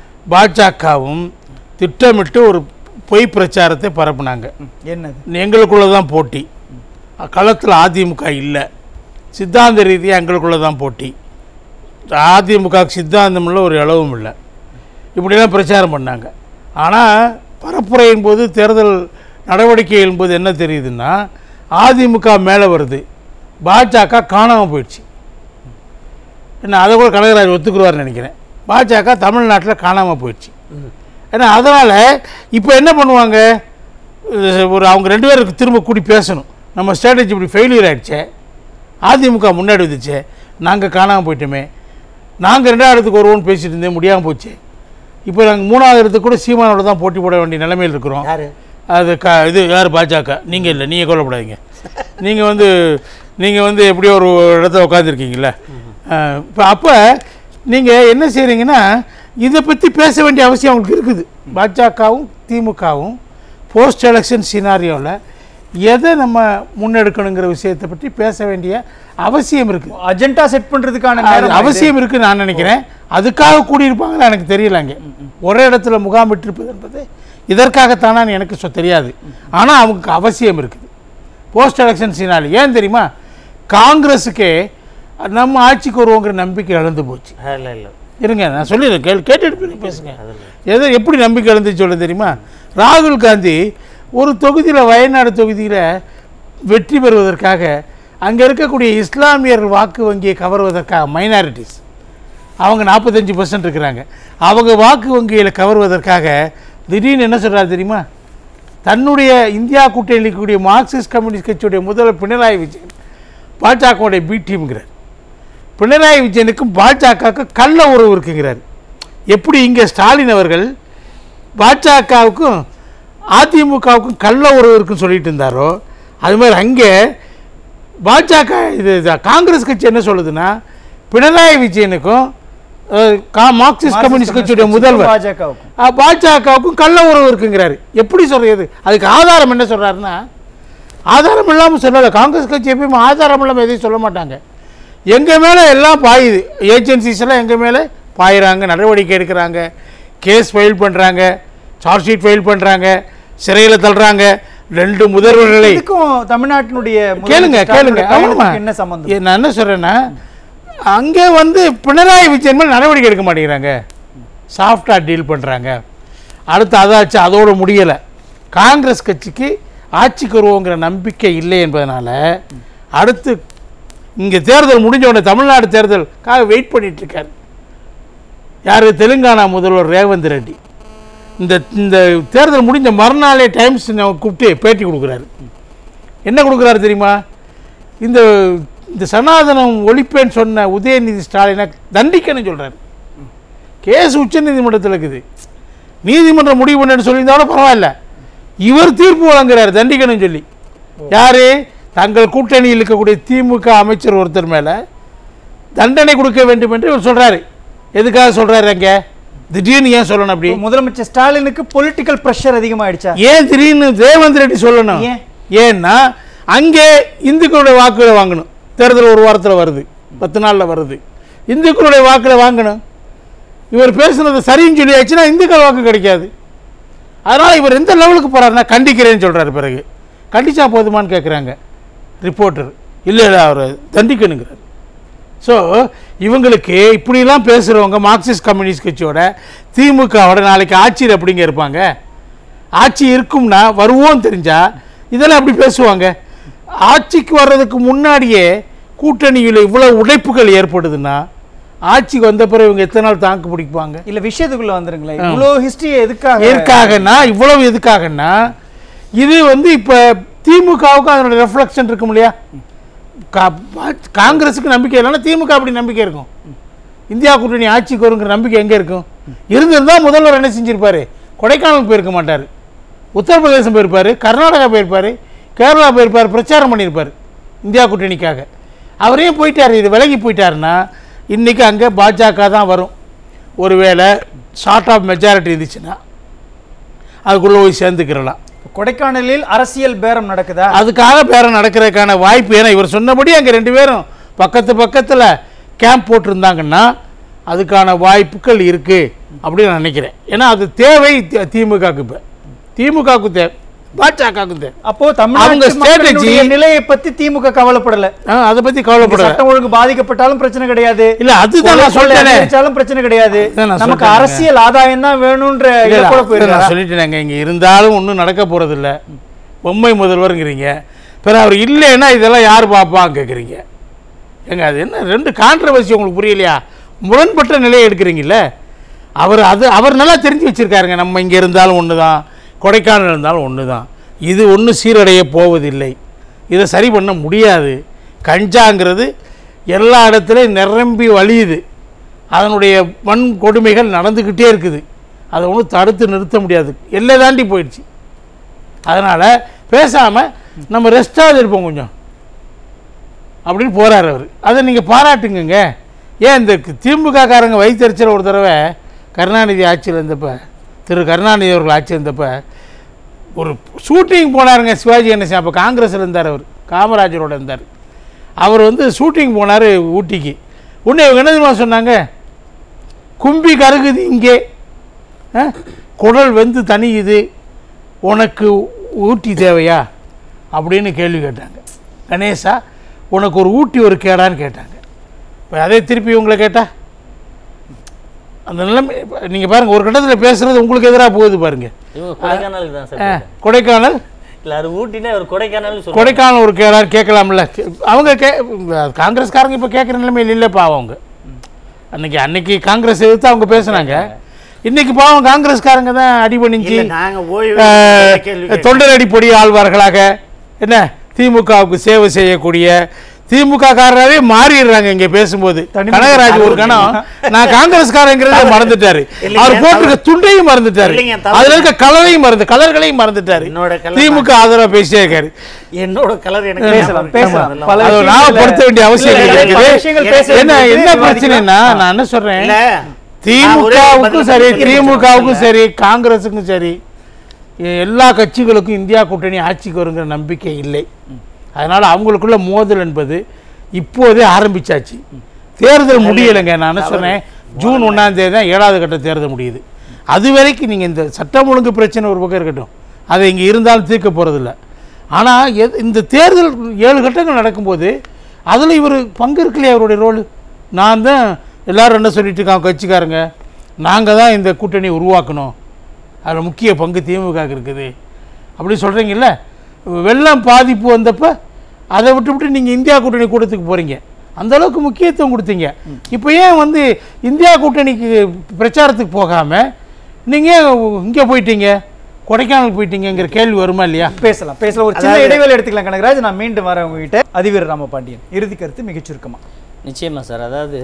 பாஜகவும் திட்டமிட்டு ஒரு பொய் பிரச்சாரத்தை பரப்புனாங்க என்னது எங்களுக்குள்ள தான் போட்டி களத்தில் அதிமுக இல்லை சித்தாந்த ரீதியாக எங்களுக்குள்ள தான் போட்டி அதிமுக சித்தாந்தம் இல்லை ஒரு அளவும் இல்லை இப்படிலாம் பிரச்சாரம் பண்ணாங்க ஆனால் பரப்புரையின் போது தேர்தல் நடவடிக்கையின் போது என்ன தெரியுதுன்னா அதிமுக மேலே வருது பாஜக காணாமல் போயிடுச்சு என்ன அதை கூட கனகராஜ் ஒத்துக்குருவார்னு நினைக்கிறேன் பாஜக தமிழ்நாட்டில் காணாமல் போயிடுச்சு ஏன்னா அதனால் இப்போ என்ன பண்ணுவாங்க இது ஒரு அவங்க ரெண்டு பேருக்கு திரும்ப கூடி பேசணும் நம்ம ஸ்ட்ராட்டஜி இப்படி ஃபெயிலியர் ஆயிடுச்சே அதிமுக முன்னாடி வந்துச்சே நாங்கள் காணாமல் போயிட்டோமே நாங்கள் ரெண்டாவது இடத்துக்கு வருவோம்னு பேசிட்டு இருந்தே முடியாமல் போச்சு இப்போ நாங்கள் மூணாவது இடத்துக்கு கூட சீமானோட தான் போட்டி போட வேண்டிய நிலைமையில் இருக்கிறோம் யாரு அது க இது யார் பாஜக நீங்கள் இல்லை நீங்கள் கொல்லப்படாதீங்க நீங்கள் வந்து நீங்கள் வந்து எப்படியோ ஒரு இடத்துல உட்காந்துருக்கீங்கள இப்போ அப்போ நீங்கள் என்ன செய்கிறீங்கன்னா இதை பற்றி பேச வேண்டிய அவசியம் அவங்களுக்கு இருக்குது பாஜகவும் திமுகவும் போஸ்ட் எலெக்ஷன் சினாரியோவில் எதை நம்ம முன்னெடுக்கணுங்கிற விஷயத்தை பற்றி பேச வேண்டிய அவசியம் இருக்குது அஜெண்டா செட் பண்றதுக்கான அது நேரம் அவசியம் இருக்கு நான் நினைக்கிறேன் அதுக்காக கூடியிருப்பாங்கன்னு எனக்கு தெரியல அங்கே ஒரே இடத்துல முகாமிட்டிருப்பது என்பது இதற்காகத்தானான்னு எனக்கு சொ தெரியாது ஆனால் அவங்களுக்கு அவசியம் இருக்குது போஸ்ட் எலெக்ஷன் சீனாலி ஏன் தெரியுமா காங்கிரஸுக்கே நம்ம ஆட்சிக்கு வருவோங்கிற நம்பிக்கை இழந்து போச்சு இல்ல இல்ல இருங்க நான் சொல்லிடுறேன் கேள் கேட்டுட்டு போய் பேசுங்க எதை எப்படி நம்பிக்கை இழந்துச்சு சொல்ல தெரியுமா ராகுல் காந்தி ஒரு தொகுதியில் வயநாடு தொகுதியில் வெற்றி பெறுவதற்காக அங்கே இருக்கக்கூடிய இஸ்லாமியர்கள் வாக்கு வங்கியை கவர்வதற்காக மைனாரிட்டிஸ் அவங்க நாற்பத்தஞ்சு பர்சன்ட் இருக்கிறாங்க அவங்க வாக்கு வங்கியில் கவர்வதற்காக திடீர்னு என்ன சொல்கிறாரு தெரியுமா தன்னுடைய இந்தியா கூட்டணியில் இருக்கக்கூடிய மார்க்சிஸ்ட் கம்யூனிஸ்ட் கட்சியுடைய முதல்வர் பினராயி விஜயன் பாஜகவுடைய பி டீம்ங்கிறார் பினராயி விஜயனுக்கும் பாஜகவுக்கு கள்ள உறவு இருக்குங்கிறார் எப்படி இங்கே ஸ்டாலின் அவர்கள் பாஜகவுக்கும் அதிமுகவுக்கும் கள்ள உறவு இருக்குன்னு சொல்லிட்டு இருந்தாரோ அது மாதிரி அங்கே பாஜக இது இது காங்கிரஸ் கட்சி என்ன சொல்லுதுன்னா பினராயி விஜயனுக்கும் அஹ், கா- மார்க்சிஸ்ட் கம்யூனிஸ்ட் கட்சியுடைய முதல்வர் பாஜகவுக்கும் அஹ், பாஜகவுக்கும் கள்ள உறவு இருக்குங்கிறாரு எப்படி சொல்றது அதுக்கு ஆதாரம் என்ன சொல்றாருன்னா ஆதாரம் இல்லாமல் சொல்லலை காங்கிரஸ் கட்சி எப்பயுமே ஆதாரம் இல்லாமல் எதையும் சொல்ல மாட்டாங்க எங்கள் மேலே எல்லாம் பாயுது ஏஜென்சிஸ் எல்லாம் எங்கள் மேலே பாயிறாங்க நடவடிக்கை எடுக்கிறாங்க கேஸ் ஃபைல் பண்ணுறாங்க சார்ஜ் ஷீட் ஃபைல் பண்ணுறாங்க சிறையில் தள்ளுறாங்க ரெண்டு முதல்வர்களை இதுக்கும் தமிழ்நாட்டினுடைய கேளுங்க முதலமைச்சர் கேளுங்க ஸ்டாலினுடைய ஆமாம் பயணத்துக்கு என்ன சம்பந்தம் ஏ, நான் என்ன சொல்கிறேன்னா அங்கே வந்து பினராயி விஜயன் மேலே நடவடிக்கை எடுக்க மாட்டேங்கிறாங்க சாஃப்டாக டீல் பண்ணுறாங்க அடுத்து அதாச்சு அதோட முடியலை காங்கிரஸ் கட்சிக்கு ஆட்சிக்கு வருவோங்கிற நம்பிக்கை இல்லை என்பதனால அடுத்து இங்கே தேர்தல் முடிஞ்ச உடனே தமிழ்நாடு தேர்தலுக்காக வெயிட் பண்ணிட்டு இருக்காரு யார் தெலுங்கானா முதல்வர் ரேவந்த் ரெட்டி இந்த இந்த தேர்தல் முடிஞ்ச மறுநாளே டைம்ஸ் கூப்பிட்டு பேட்டி கொடுக்குறாரு என்ன கொடுக்குறாரு தெரியுமா இந்த இந்த சனாதனம் ஒழிப்பேன்னு சொன்ன உதயநிதி ஸ்டாலினை தண்டிக்கணும்னு சொல்கிறாரு கேஸ் உச்ச நீதிமன்றத்தில் இருக்குது நீதிமன்றம் முடிவு பண்ணுன்னு சொல்லியிருந்தாலும் பரவாயில்ல இவர் தீர்ப்பு வழங்குறாரு தண்டிக்கணும்னு சொல்லி யாரு தங்கள் கூட்டணியில் இருக்கக்கூடிய திமுக அமைச்சர் ஒருத்தர் மேலே தண்டனை கொடுக்க வேண்டும் என்று இவர் சொல்றாரு எதுக்காக சொல்றாரு அங்க திடீர்னு ஏன் சொல்லணும் அப்படி முதலமைச்சர் ஸ்டாலினுக்கு பொலிட்டிக்கல் பிரஷர் அதிகமாயிடுச்சா ஏன் திடீர்னு ரேவந்த் ரெட்டி சொல்லணும் ஏன்? ஏன்னா அங்கே இந்துக்களுடைய வாக்குகளை வாங்கணும் தேர்தல் ஒரு வாரத்தில் வருது பத்து நாளில் வருது இந்துக்களுடைய வாக்குகளை வாங்கணும் இவர் பேசுனது சரின்னு சொல்லியாச்சுன்னா இந்துக்கள் வாக்கு கிடைக்காது அதனால் இவர் எந்த லெவலுக்கு போகிறாருன்னா கண்டிக்கிறேன்னு சொல்கிறாரு பிறகு கண்டிச்சா போதுமான்னு கேட்குறாங்க ரிப்போர்ட்டர் இல்லை இல்லை அவர் தண்டிக்கணுங்கிறார் ஸோ இவங்களுக்கு இப்படிலாம் பேசுகிறவங்க மார்க்சிஸ்ட் கம்யூனிஸ்ட் கட்சியோட திமுகவோட நாளைக்கு ஆட்சியில் எப்படிங்க இருப்பாங்க ஆட்சி இருக்கும்னா வருவோம் தெரிஞ்சா இதெல்லாம் அப்படி பேசுவாங்க ஆட்சிக்கு வர்றதுக்கு முன்னாடியே கூட்டணியில் இவ்வளோ உடைப்புகள் ஏற்படுதுன்னா ஆட்சிக்கு வந்த பிறகு இவங்க எத்தனை நாள் தாக்கு பிடிப்பாங்க இல்ல விஷயத்துக்குள்ள வந்துருங்களேன் இவ்வளோ ஹிஸ்டரி எதுக்காக எதுக்காகன்னா இவ்வளவு எதுக்காகன்னா இது வந்து இப்போ திமுகவுக்கு அதனோட ரெஃப்ளெக்ஷன் இருக்கும் இல்லையா கா- பா- காங்கிரஸுக்கு நம்பிக்கை இல்லைன்னா திமுக அப்படி நம்பிக்கை இருக்கும் இந்தியா கூட்டணி ஆட்சிக்கு வருங்கிற நம்பிக்கை எங்கே இருக்கும் இருந்திருந்தால் முதல்வர் என்ன செஞ்சிருப்பாரு கொடைக்கானல் போயிருக்க மாட்டார் உத்தரப்பிரதேசம் போயிருப்பார் கர்நாடகா போயிருப்பார் கேரளா போயிருப்பார் பிரச்சாரம் பண்ணியிருப்பார் இந்தியா கூட்டணிக்காக அவரையும் போயிட்டார் இது விலகி போயிட்டாருன்னா இன்றைக்கி அங்கே பாஜக தான் வரும் ஒருவேளை ஷார்ட் ஆஃப் மெஜாரிட்டி இருந்துச்சுன்னா அதுக்குள்ளே போய் சேர்ந்துக்கிறலாம் கொடைக்கானலில் அரசியல் பேரம் நடக்குதா அதுக்காக பேரம் நடக்கிறதுக்கான வாய்ப்பு ஏன்னா இவர் சொன்னபடி அங்கே ரெண்டு பேரும் பக்கத்து பக்கத்தில் கேம்ப் போட்டிருந்தாங்கன்னா அதுக்கான வாய்ப்புகள் இருக்குது அப்படின்னு நான் நினைக்கிறேன் ஏன்னா அது தேவை தி- திமுகவுக்கு இப்போ திமுகவுக்கு தேவை பாஜகவுக்கு தேவை அப்போ அவங்க தமிழ்நாட்டு strategy- மக்களுடைய நிலையை பத்தி திமுக கவலைப்படல ஆ, அதை பற்றி கவலைப்படாத சட்டம் ஒழுங்கு பாதிக்கப்பட்டாலும் பிரச்சனை கிடையாது இல்ல அதுதான் நான் கொலை சொல்லிட்டேனே அதிகரிச்சாலும் பிரச்சனை கிடையாது அதான் நான் நமக்கு சொல்லிட்டேங்க. அரசியல் ஆதாயம் தான் வேணும்ன்ற இல்ல, இல்ல, இலக்கோட அதான் போயிருக்காரா நான் சொல்லிட்டேங்க இங்கே இருந்தாலும் ஒன்றும் நடக்க போகிறதில்ல பொம்மை முதல்வருங்கிறீங்க பிறகு அவர் இல்லைன்னா இதெல்லாம் யார் பார்ப்பான்னு கேட்குறீங்க ஏங்க அது என்ன ரெண்டு கான்ட்ரவர்சி உங்களுக்கு புரியலையா முரண்பட்ட நிலையை எடுக்கிறீங்கல்ல அவர் அது அவர் நல்லா தெரிஞ்சு வச்சிருக்காருங்க நம்ம இங்கே இருந்தாலும் ஒன்று தான் கொடைக்கானல் இருந்தாலும் ஒன்று தான் இது ஒன்றும் சீரடைய போவதில்லை இதை சரி பண்ண முடியாது கஞ்சாங்கிறது எல்லா இடத்துலையும் நிரம்பி வழியுது அதனுடைய வன் கொடுமைகள் நடந்துக்கிட்டே இருக்குது அதை ஒன்றும் தடுத்து நிறுத்த முடியாது எல்லை தாண்டி போயிடுச்சு அதனால் பேசாமல் நம்ம ரெஸ்ட்டாக இருப்போம் கொஞ்சம் அப்படின்னு போகிறார் அவர் அதை நீங்கள் பாராட்டுங்கங்க ஏன் இந்த திமுக காரங்க வைத்தறிச்சல் ஒரு தடவை கருணாநிதி ஆட்சியில் இருந்தப்ப திரு கருணாநிதி அவர்கள் ஆட்சி இருந்தப்ப ஒரு ஷூட்டிங் போனாருங்க சிவாஜி கணேசன் அப்போ காங்கிரஸில் இருந்தார் அவர் காமராஜரோட இருந்தார் அவர் வந்து ஷூட்டிங் போனார் ஊட்டிக்கு உடனே இவங்க என்ன தெரியுமா சொன்னாங்க கும்பி கருகுது இங்கே ஆ? குடல் வெந்து தணியுது உனக்கு ஊட்டி தேவையா அப்படின்னு கேள்வி கேட்டாங்க கணேசா உனக்கு ஒரு ஊட்டி ஒரு கேடான்னு கேட்டாங்க இப்போ அதே திருப்பி உங்களை கேட்டா அந்த நிலைமை நீங்கள் பாருங்கள் ஒரு கட்டத்தில் பேசுகிறது உங்களுக்கு எதிராக போகுது பாருங்க இவங்க கொடைக்கானலுக்கு தான் சார் ஆ, கேட்டேன். கொடைக்கானல் இல்ல அது ஊட்டினா ஒரு கொடைக்கானல் சொல்லுவாங்க கொடைக்கானல் ஒரு கேடான்னு கேட்கலாம்ல அவங்க கே காங்கிரஸ்காரங்க இப்போ கேட்குற நிலைமையில் இல்லைப்பா அவங்க அன்னைக்கு அன்னைக்கு காங்கிரஸ் எதிர்த்து அவங்க பேசுனாங்க இன்னைக்கு பாவம் காங்கிரஸ்காரங்க தான் அடிபணிஞ்சு இல்ல நாங்க ஓய்வு அஹ், கேள்வி கேட்கிறோம். தொண்டரடி பொடி ஆழ்வார்களாக என்ன திமுகவுக்கு சேவை செய்யக்கூடிய திமுக காரராகவே மாறிடுறாங்க இங்க பேசும்போது தனிமை கனகராஜ் ஒரு கணம் நான் காங்கிரஸ்காரங்கிறத மறந்துட்டாரு இல்லைங்க, அவர் போட்டிருக்க துண்டையும் மறந்துட்டாரு இல்லைங்க, தவறு. அதுல இருக்க கலரையும் மறந்து கலர்களையும் மறந்துட்டாரு என்னோட colour திமுக ஆதரவா பேசிட்டே இருக்காரு என்னோட கலர் எனக்கு பேசலாம், ஞாபகம் பேசலாம். இருக்கு. பல அதை விஷயங்கள்ல- ஞாபகப்படுத்த வேண்டிய அவசியம் இல்ல, இல்ல, பல விஷயங்கள் இருக்குது பேச என்ன வேண்டியது என்ன விவாதிக்கலாம். பிரச்சனைனா நான் என்ன சொல்றேன் இல்ல நான் ஒரே ஒரு திமுகவுக்கும் பதில் சரி சொல்றேன். திமுகவுக்கும் சரி காங்கிரஸுக்கும் சரி எ- எல்லா கட்சிகளுக்கும் இந்தியா கூட்டணி ஆட்சிக்கு வருங்கிற நம்பிக்கை இல்லை அதனால அவங்களுக்குள்ள மோதல் என்பது இப்போதே ஆரம்பிச்சாச்சு தேர்தல் முடியலைங்க நான் என்ன சொன்னேன் ஜூன் ஒன்றாம் தேதி தான் ஏழாவது கட்ட தேர்தல் முடியுது அது வரைக்கும் நீங்கள் இந்த சட்டம் ஒழுங்கு பிரச்சனை ஒரு பக்கம் இருக்கட்டும் அதை இங்கே இருந்தாலும் தீர்க்க போகிறதில்ல ஆனால் எது இந்த தேர்தல் ஏழு கட்டங்கள் நடக்கும்போது அதில் இவர் பங்கு இருக்குல்லையா அவருடைய ரோல் நான் தான் எல்லாரும் என்ன சொல்லிட்டு இருக்காங்க கட்சிக்காரங்க நாங்கள் தான் இந்த கூட்டணி உருவாக்கணும் அதில் முக்கிய பங்கு திமுக இருக்குது அப்படி சொல்கிறீங்கல்ல வெள்ளம் பாதிப்பு வந்தப்ப அதை விட்டுவிட்டு நீங்கள் இந்தியா கூட்டணி கூட்டத்துக்கு போகிறீங்க அந்த அளவுக்கு முக்கியத்துவம் கொடுத்தீங்க இப்போ ஏன் வந்து இந்தியா கூட்டணிக்கு பிரச்சாரத்துக்கு போகாமல் நீங்கள் இங்கே போயிட்டீங்க கொடைக்கானல் போயிட்டீங்கங்கிற கேள்வி வருமா இல்லையா பேசலாம் பேசலாம் ஒரு சின்ன இடைவேளை எடுத்துக்கலாம் கனகராஜ் நான் மீண்டும் வரேன் உங்ககிட்ட அதிவீர ராமபாண்டியன் இறுதி கருத்து மிகச் சுருக்கமா நிச்சயமா சார் அதாவது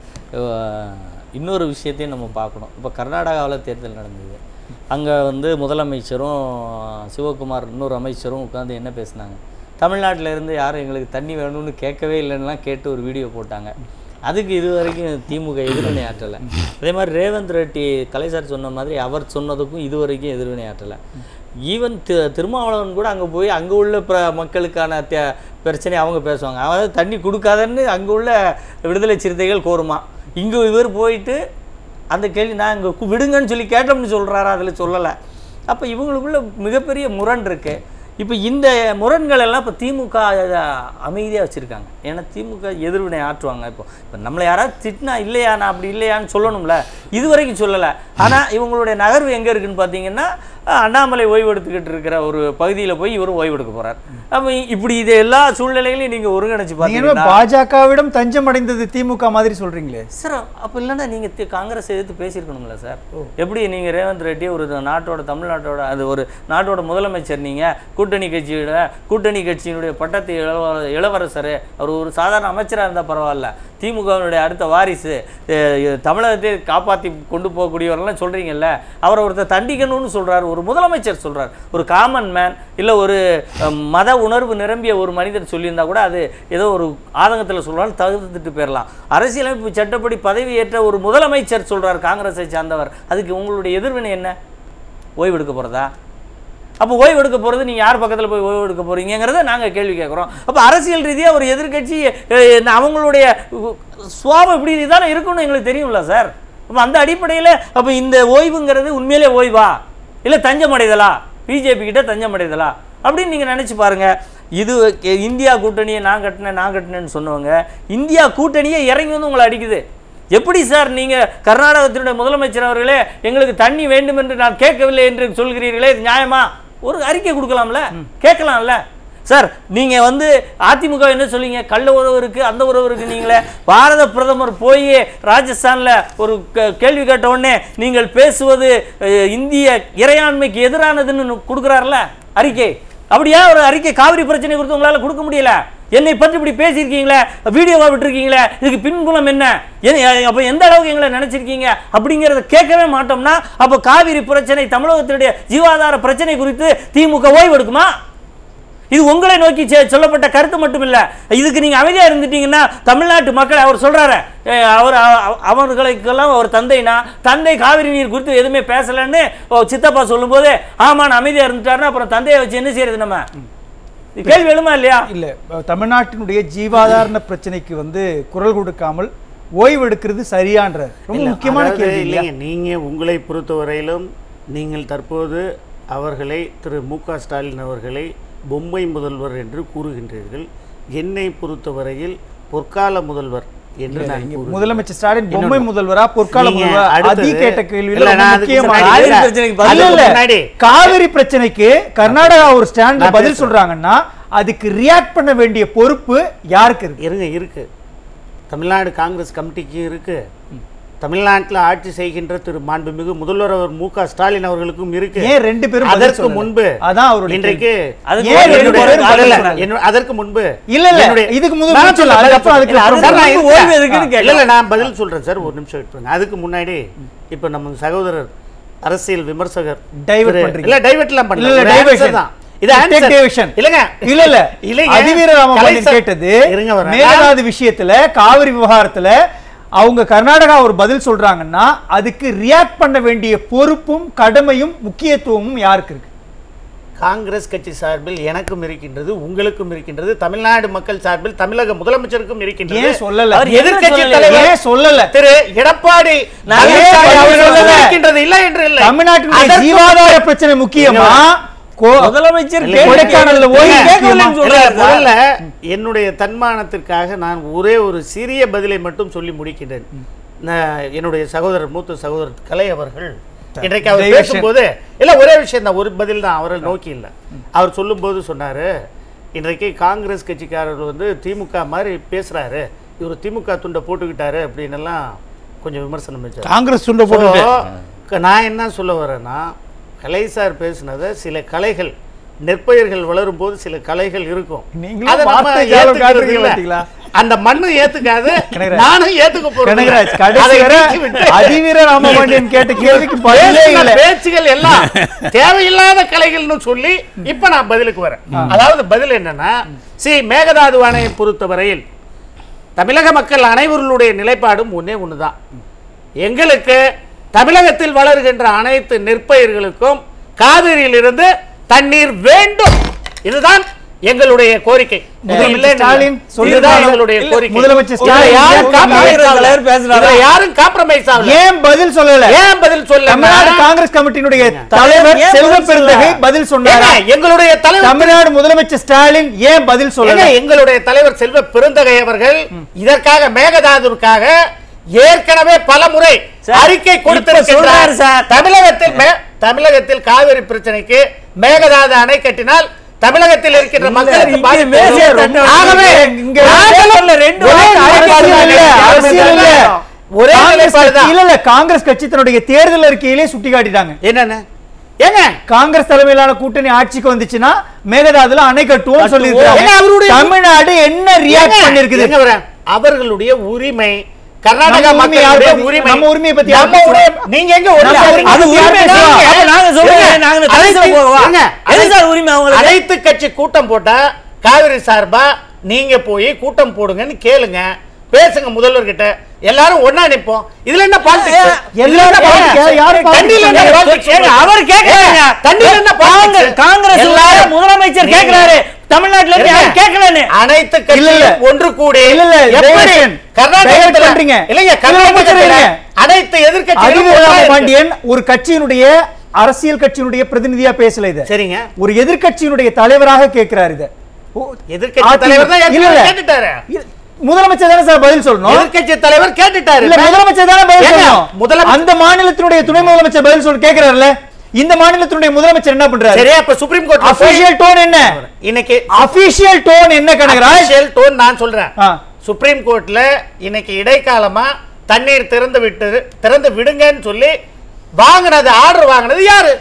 அஹ், இன்னொரு விஷயத்தையும் நம்ம பார்க்கணும் இப்போ கர்நாடகாவில் தேர்தல் நடந்தது அங்கே வந்து முதலமைச்சரும் சிவகுமார் இன்னொரு அமைச்சரும் உட்காந்து என்ன பேசுனாங்க தமிழ்நாட்டில் இருந்து யாரும் எங்களுக்கு தண்ணி வேணும்னு கேட்கவே இல்லைன்னுலாம் கேட்டு ஒரு வீடியோ போட்டாங்க அதுக்கு இது வரைக்கும் திமுக எதிர்வினை ஆற்றலை அதே மாதிரி ரேவந்த் ரெட்டி கலை சார் சொன்ன மாதிரி அவர் சொன்னதுக்கும் இது வரைக்கும் எதிர்வினை ஆற்றலை ஈவன் தி திருமாவளவன் கூட அங்கே போய் அங்கே உள்ள பிர மக்களுக்கான தே பிரச்சனை அவங்க பேசுவாங்க அதாவது தண்ணி கொடுக்காதன்னு அங்கே உள்ள விடுதலை சிறுத்தைகள் கோருமா இங்கே இவர் போயிட்டு அந்த கேள்வி நான் இங்கே விடுங்கன்னு சொல்லி கேட்டோம்னு சொல்கிறாரா அதில் சொல்லலை அப்போ இவங்களுக்குள்ள மிகப்பெரிய முரண் இருக்கு இப்போ இந்த முரண்கள் எல்லாம் இப்போ திமுக அமைதியாக வச்சுருக்காங்க ஏன்னா திமுக எதிர்வினை ஆற்றுவாங்க இப்போ இப்போ நம்மளை யாராவது திட்டினா இல்லையா நான் அப்படி இல்லையான்னு சொல்லணும்ல இது வரைக்கும் சொல்லலை ஆனால் இவங்களுடைய நகர்வு எங்கே இருக்குன்னு பார்த்தீங்கன்னா அஹ், அண்ணாமலை ஓய்வெடுத்துக்கிட்டு இருக்கிற ஒரு பகுதியில் போய் இவரும் ஓய்வெடுக்க போகிறார் அப்போ இப்படி இது எல்லா சூழ்நிலைகளையும் நீங்கள் ஒருங்கிணைச்சு நீங்க என்ன பார்த்தீங்கன்னா பாஜகவிடம் தஞ்சம் அடைந்தது திமுக மாதிரி சொல்றீங்களே சார் அப்போ இல்லைன்னா நீங்கள் காங்கிரஸ் எதிர்த்து பேசியிருக்கணும்ல சார் எப்படி நீங்கள் ரேவந்த் ரெட்டி ஒரு நாட்டோட தமிழ்நாட்டோட அது ஒரு நாட்டோட முதலமைச்சர் நீங்கள் கூட்டணி கட்சியோட கூட்டணி கட்சியினுடைய பட்டத்து இளவ இளவரசர் அவர் ஒரு சாதாரண அமைச்சராக இருந்தால் பரவாயில்ல திமுகவினுடைய அடுத்த வாரிசு அஹ், தமிழகத்தை காப்பாற்றி கொண்டு போகக்கூடியவரெல்லாம் சொல்கிறீங்கல்ல அவரை ஒருத்தர் தண்டிக்கணும்னு சொல்றாரு ஒரு முதலமைச்சர் சொல்றார் ஒரு காமன் மேன் இல்லை ஒரு அஹ், மத உணர்வு நிரம்பிய ஒரு மனிதர் சொல்லியிருந்தா கூட அது ஏதோ ஒரு ஆதங்கத்தில் சொல்றாலும் தகுந்துட்டு போயிடலாம் அரசியலமைப்பு சட்டப்படி பதவி ஏற்ற ஒரு முதலமைச்சர் சொல்றார் காங்கிரஸை சார்ந்தவர் அதுக்கு உங்களுடைய எதிர்வினை என்ன ஓய்வெடுக்க போகிறதா அப்போ ஓய்வு எடுக்க போகிறது நீங்கள் யார் பக்கத்தில் போய் ஓய்வு எடுக்க போகிறீங்கிறத நாங்கள் கேள்வி கேட்குறோம் அப்போ அரசியல் ரீதியாக ஒரு எதிர்க்கட்சி அஹ், அவங்களுடைய உ- சுவாபம் இப்படி தானே இருக்கும்னு எங்களுக்கு தெரியும்ல சார் அப்போ அந்த அடிப்படையில் அப்போ இந்த ஓய்வுங்கிறது உண்மையிலே ஓய்வா இல்லை தஞ்சம் அடைதலா பிஜேபி கிட்ட தஞ்சம் அடைதலா அப்படின்னு நீங்கள் நினச்சி பாருங்கள் இது கே- இந்தியா கூட்டணியை நான் கட்டினேன் நான் கட்டினேன்னு சொன்னவங்க இந்தியா கூட்டணியே இறங்கி வந்து உங்களை அடிக்குது எப்படி சார் நீங்கள் கர்நாடகத்தினுடைய முதலமைச்சர் அவர்களே எங்களுக்கு தண்ணி வேண்டும் என்று நான் கேட்கவில்லை என்று சொல்கிறீர்களே இது நியாயமா ஒரு அறிக்கை கொடுக்கலாம்ல கேட்கலாம்ல சார் நீங்க வந்து அதிமுக என்ன சொல்லுவீங்க கள்ள உறவு இருக்கு அந்த உறவு இருக்கு நீங்களே பாரத பிரதமர் போய் ராஜஸ்தான்ல ஒரு கே- கேள்வி கேட்ட உடனே நீங்கள் பேசுவது அஹ், இந்திய இறையாண்மைக்கு எதிரானதுன்னு கொடுக்குறாருல அறிக்கை அப்படியா ஒரு அறிக்கை காவிரி பிரச்சனை குறித்து உங்களால கொடுக்க முடியல என்னை பற்றி இப்படி பேசியிருக்கீங்களே வீடியோவா விட்டுருக்கீங்களே இதுக்கு பின்புலம் என்ன எ- அப்ப எந்த அளவுக்கு எங்களை நினைச்சிருக்கீங்க அப்படிங்கிறத கேட்கவே மாட்டோம்னா அப்போ காவிரி பிரச்சனை தமிழகத்தினுடைய ஜீவாதார பிரச்சனை குறித்து திமுக ஓய்வு எடுக்குமா இது உங்களை நோக்கி செ- சொல்லப்பட்ட கருத்து மட்டும் இல்ல இதுக்கு நீங்க அமைதியா இருந்துட்டீங்கன்னா தமிழ்நாட்டு மக்கள் அவர் சொல்றாரு அஹ் அவர் அ- அவர்களுக்கெல்லாம் அவர் தந்தைனா தந்தை காவிரி நீர் குறித்து எதுவுமே பேசலன்னு ஓ, சித்தப்பா சொல்லும்போது ஆமான்னு அமைதியா இருந்துட்டாருன்னா அப்புறம் தந்தையை வச்சு என்ன செய்யறது நம்ம இது கேள்வி எழுமா இல்லையா இல்ல அஹ், தமிழ்நாட்டினுடைய ஜீவாதார பிரச்சனைக்கு வந்து குரல் கொடுக்காமல் ஓய்வு எடுக்கிறது சரியான்ற ரொம்ப இல்ல, முக்கியமான அதாவது கேள்வி இல்லையா இல்லைங்க நீங்கள் உங்களை பொறுத்தவரையிலும் நீங்கள் தற்போது அவர்களை திரு மு க ஸ்டாலின் அவர்களை பொம்மை முதல்வர் என்று கூறுகின்றீர்கள் என்னை பொறுத்தவரையில் பொற்கால முதல்வர் என்று நான் கூறுகிறேன். முதலமைச்சர் ஸ்டாலின் பொம்மை இன்னொன்னு. முதல்வரா பொற்கால நீங்க முதல்வரா அடுத்தது- அதி கேட்ட கேள்வி இல்ல, நான் அதுக்கு முன்னாடி- முக்கியமான காவிரி இல்ல, பிரச்சனைக்கு பதில் இல்ல, இல்ல. அதுக்கு முன்னாடி காவிரி பிரச்சனைக்கு கர்நாடகா ஒரு ஸ்டாண்ட்ல நான் பதில் பேசுறேன். சொல்றாங்கன்னா அதுக்கு ரியாக்ட் பண்ண வேண்டிய பொறுப்பு யாருக்கு இருக்கு இருங்க இருக்கு தமிழ்நாடு காங்கிரஸ் கமிட்டிக்கு இருக்கு தமிழ்நாட்டில் ஆட்சி செய்கின்ற திரு மாண்புமிகு முதல்வர் அவர் மு க ஸ்டாலின் அவர்களுக்கும் இருக்கு ஏன் ரெண்டு பேரும் பதில் அதற்கு சொல்லல? முன்பு அதான் அவருடைய இன்றைக்கு அதுக்கு ஏன் ஒரு ரெண்டு என்னுடைய- பேரும் பதில் இல்ல, சொன்னாங்க? என்னுடைய- அதற்கு முன்பு இல்ல, இல்ல. என்னுடைய- இதுக்கு முதல் நான் பதில் சொல்ல, சொல்லு. பதில் அதுக்கப்புறம் அதுக்கு சொல்ல. அப்புறம் சார், நான் அதுக்கு இருக்கேன். ஓய்வு எதுக்குன்னு இல்ல, கேட்கலாம். இல்ல, நான் பதில் சொல்றேன் சார் ஒரு நிமிஷம் விட்டுருங்க அதுக்கு முன்னாடி இப்ப நம்ம சகோதரர் அரசியல் விமர்சகர் Divert திரு- பண்றீங்க. இல்ல டைவர்ட்லாம் இல்ல, பண்ணல இல்ல, ஒரு diversion. answer தான் இது Take answer. diversion. இல்லங்க இல்ல இல்ல இல்லைங்க. அதிவீர ராமபாண்டியன் கலைசர்- கேட்டது இருங்க வரேன். மேகதாது விஷயத்துல காவிரி விவகாரத்துல அவங்க கர்நாடகா ஒரு பதில் சொல்றாங்கன்னா அதுக்கு ரியாக்ட் பண்ண வேண்டிய பொறுப்பும் கடமையும் முக்கியத்துவமும் யாருக்கு இருக்கு காங்கிரஸ் கட்சி சார்பில் எனக்கும் இருக்கின்றது உங்களுக்கும் இருக்கின்றது தமிழ்நாடு மக்கள் சார்பில் தமிழக முதலமைச்சருக்கும் இருக்கின்றது ஏன் சொல்லல? அவர் எதிர்க்கட்சி என்ன தலைவர் ஏன் சொல்லல திரு எடப்பாடி நான் பழனிசாமி ஏன் அவர்களுக்கும் சொல்லல? இருக்கின்றது இல்லை என்று இல்லை தமிழ்நாட்டினுடைய அதற்கு- ஜீவாதார பிரச்சனை முக்கியமா கோ- முதலமைச்சர் இல்ல, கேள்வி கொடைக்கானல்ல கேட்கவில்லை. ஓய்வு கேட்கவில்லைன்னு முக்கியமா? இல்ல, சொல்றாரு சார். முதல்ல என்னுடைய தன்மானத்திற்காக நான் ஒரே ஒரு சிறிய பதிலை மட்டும் சொல்லி முடிக்கின்றேன் நான் என்னுடைய சகோதரர் மூத்த சகோதரர் கலை அவர்கள் இன்றைக்கு அவர் Diversion. பேசும்போது இல்ல ஒரே விஷயம் தான் ஒரு பதில் தான் அவரை நோக்கி இல்ல அவர் சொல்லும்போது சொன்னாரு இன்றைக்கு காங்கிரஸ் கட்சிக்காரர் வந்து திமுக மாதிரி பேசுறாரு இவர் திமுக துண்டை போட்டுக்கிட்டாரு அப்படின்னு எல்லாம் கொஞ்சம் விமர்சனம் வச்சார் காங்கிரஸ் துண்டை போட்டுட்டு So, நான் என்ன சொல்ல வரேன்னா கலை சார் பேசுனதை சில கலைகள் நெற்பயிர்கள் வளரும் போது சில கலைகள் இருக்கும் நீங்களும் அதை நம்ம வார்த்தை ஜாலம் ஏத்துக்கிறது காட்டுறீங்க இல்ல. பாத்தீங்களா? அந்த மண்ணு ஏத்துக்காது கனகராஜ். நானும் ஏத்துக்க போறேன் கனகராஜ் கடைசி அதை வரை நீக்கி விட்டு அதிவீர ராமபாண்டியன் கேட்ட கேள்விக்கு பதிலே பேசின இல்ல பேச்சுகள் எல்லாம் தேவையில்லாத கலைகள்னு சொல்லி இப்ப நான் பதிலுக்கு வரேன் அதாவது பதில் என்னன்னா சி மேகதாது அணையை பொறுத்தவரையில் தமிழக மக்கள் அனைவர்களுடைய நிலைப்பாடும் ஒண்ணே ஒண்ணுதான் எங்களுக்கு தமிழகத்தில் வளர்கின்ற அனைத்து நெற்பயிர்களுக்கும் காவிரியிலிருந்து தண்ணீர் வேண்டும் இதுதான் எங்களுடைய கோரிக்கை முதலமைச்சர் இல்லை, இல்லை. ஸ்டாலின் இதுதான் சொல்லியிருக்காங்க. எங்களுடைய இல்ல, கோரிக்கை முதலமைச்சர் இதுல ஸ்டாலின் யாரும் ஏன் compromise காங்கிரஸ் ஆகல. தலைவர் பேசுறாரா? இதுல யாரும் காம்ப்ரமைஸ் ஆகல ஏன் பதில் சொல்லல ஏன் பதில் சொல்ல தமிழ்நாடு காங்கிரஸ் கமிட்டியினுடைய தலைவர் ஏன் செல்வ பதில் பெருந்தகை சொல்லல? பதில் சொன்னார் எங்களுடைய தலைவர் தமிழ்நாடு முதலமைச்சர் ஸ்டாலின் ஏன் பதில் ஏங்க, சொல்லல எங்களுடைய தலைவர் செல்வ பெருந்தகை அவர்கள் இதற்காக மேகதாதுவிற்காக ஏற்கனவே பல முறை சார், அறிக்கை இப்ப கொடுத்திருக்கிறார் சொல்றாரு சார். தமிழகத்தில் மே- தமிழகத்தில் காவிரி பிரச்சனைக்கு மேகதாது அணை கட்டினால் தமிழகத்தில் இருக்கின்ற மக்களுக்கு இங்க பாதிப்பு மேசையை வரும். தட்ட ஆகவே இங்க நாங்களும் ரெண்டு ஒரே வார்த்தை நிலைப்பாடு அரசியல் தான். இல்ல, அரசியல் இல்ல. ஒரே காங்கிரஸ் நிலைப்பாடு கட்சி- தான். இல்ல இல்ல காங்கிரஸ் கட்சி தன்னுடைய தேர்தல் அறிக்கையிலே சுட்டி காட்டிட்டாங்க என்னன்னு ஏங்க காங்கிரஸ் தலைமையிலான கூட்டணி ஆட்சிக்கு வந்துச்சுன்னா மேகதாதுல அணை கட்டுவோம் சொல்லி ஏங்க, அவருடைய- தமிழ்நாடு என்ன ரியாக்ட் ஏங்க, பண்ணிருக்குது எங்க வரேன்? அவர்களுடைய உரிமை கர்நாடக நம்ம உரிமை யார் மக்களுடைய பத்தி- உரிமை நம்ம உரிமையை பத்தி யார் நம்ம பேசுறா? உரிமை- நீங்க எங்க உரிமை நம்ம சொல்றீங்க? அது உரிமை ஏங்க, தான். ஏங்க, அப்ப நாங்க சொல்றோம், ஏங்க, நாங்க அனைத்து- தலைசம் போகவா? ஏங்க, எது அனைத்து- சார் உரிமை அவங்களுக்கு? அனைத்து கட்சி கூட்டம் போட்டா காவிரி சார்பா நீங்க போய் கூட்டம் போடுங்கன்னு கேளுங்க பேசுங்க முதல்வர்கிட்ட எல்லாரும் ஒண்ணா நிப்போம் இதுல என்ன பாலிடிக்ஸ் எல்லாரும் politics, யாரு தண்ணியில என்ன ஏங்க, politics ஏங்க, அவர் கேக்குறாங்க. தண்ணியில என்ன politics? காங்கிரஸ் காங்கிரஸ் எல்லாரும் முதலமைச்சர் நீங்க- கேக்குறாரு தமிழ்நாட்டுல இருந்து யாரும் கேட்கலன்னு அனைத்து இல்ல, இல்ல. கட்சியும் ஒன்று கூடி இல்ல, இல்ல, எப்படி டைவர்ஷன். டைவர்ட் கர்நாடகத்துல பண்றீங்க. இல்லைங்க இல்ல, கர்நாடகத்துல இல்ல. அனைத்து எதிர்க்கட்சிகளும் அதிவீர ஒன்றா இருக்கு. பாண்டியன் ஒரு கட்சியினுடைய அரசியல் கட்சியினுடைய பிரதிநிதியா பேசல இது சரிங்க ஒரு எதிர்க்கட்சியினுடைய தலைவராக கேட்கிறார் இது ஓ, எதிர்க்கட்சி அதிமுக தலைவர் தான் இல்ல, இல்ல. கேட்டுட்டாரு இல்ல, முதலமைச்சர் தானே சார் பதில் சொல்லணும் எதிர்க்கட்சி தலைவர் கேட்டுட்டாரு இல்ல முதலமைச்சர் தானே பதில் ஏங்க, சொல்லணும் முதலமைச்சர் அந்த மாநிலத்தினுடைய துணை முதலமைச்சர் பதில் சொல்லி கேக்குறாருல்ல இந்த மாநிலத்தினுடைய முதலமைச்சர் என்ன பண்றாரு சரியா இப்ப சுப்ரீம் கோர்ட் அபிஷியல் டோன் என்ன இன்னைக்கு அபிஷியல் டோன் என்ன கனகராஜ் அபிஷியல் டோன் நான் சொல்றேன் ஆ. சுப்ரீம் கோர்ட்ல இன்னைக்கு இடைக்காலமா தண்ணீர் திறந்து விட்டு திறந்து விடுங்கன்னு சொல்லி வாங்குனது ஆர்டர் வாங்குனது யாரு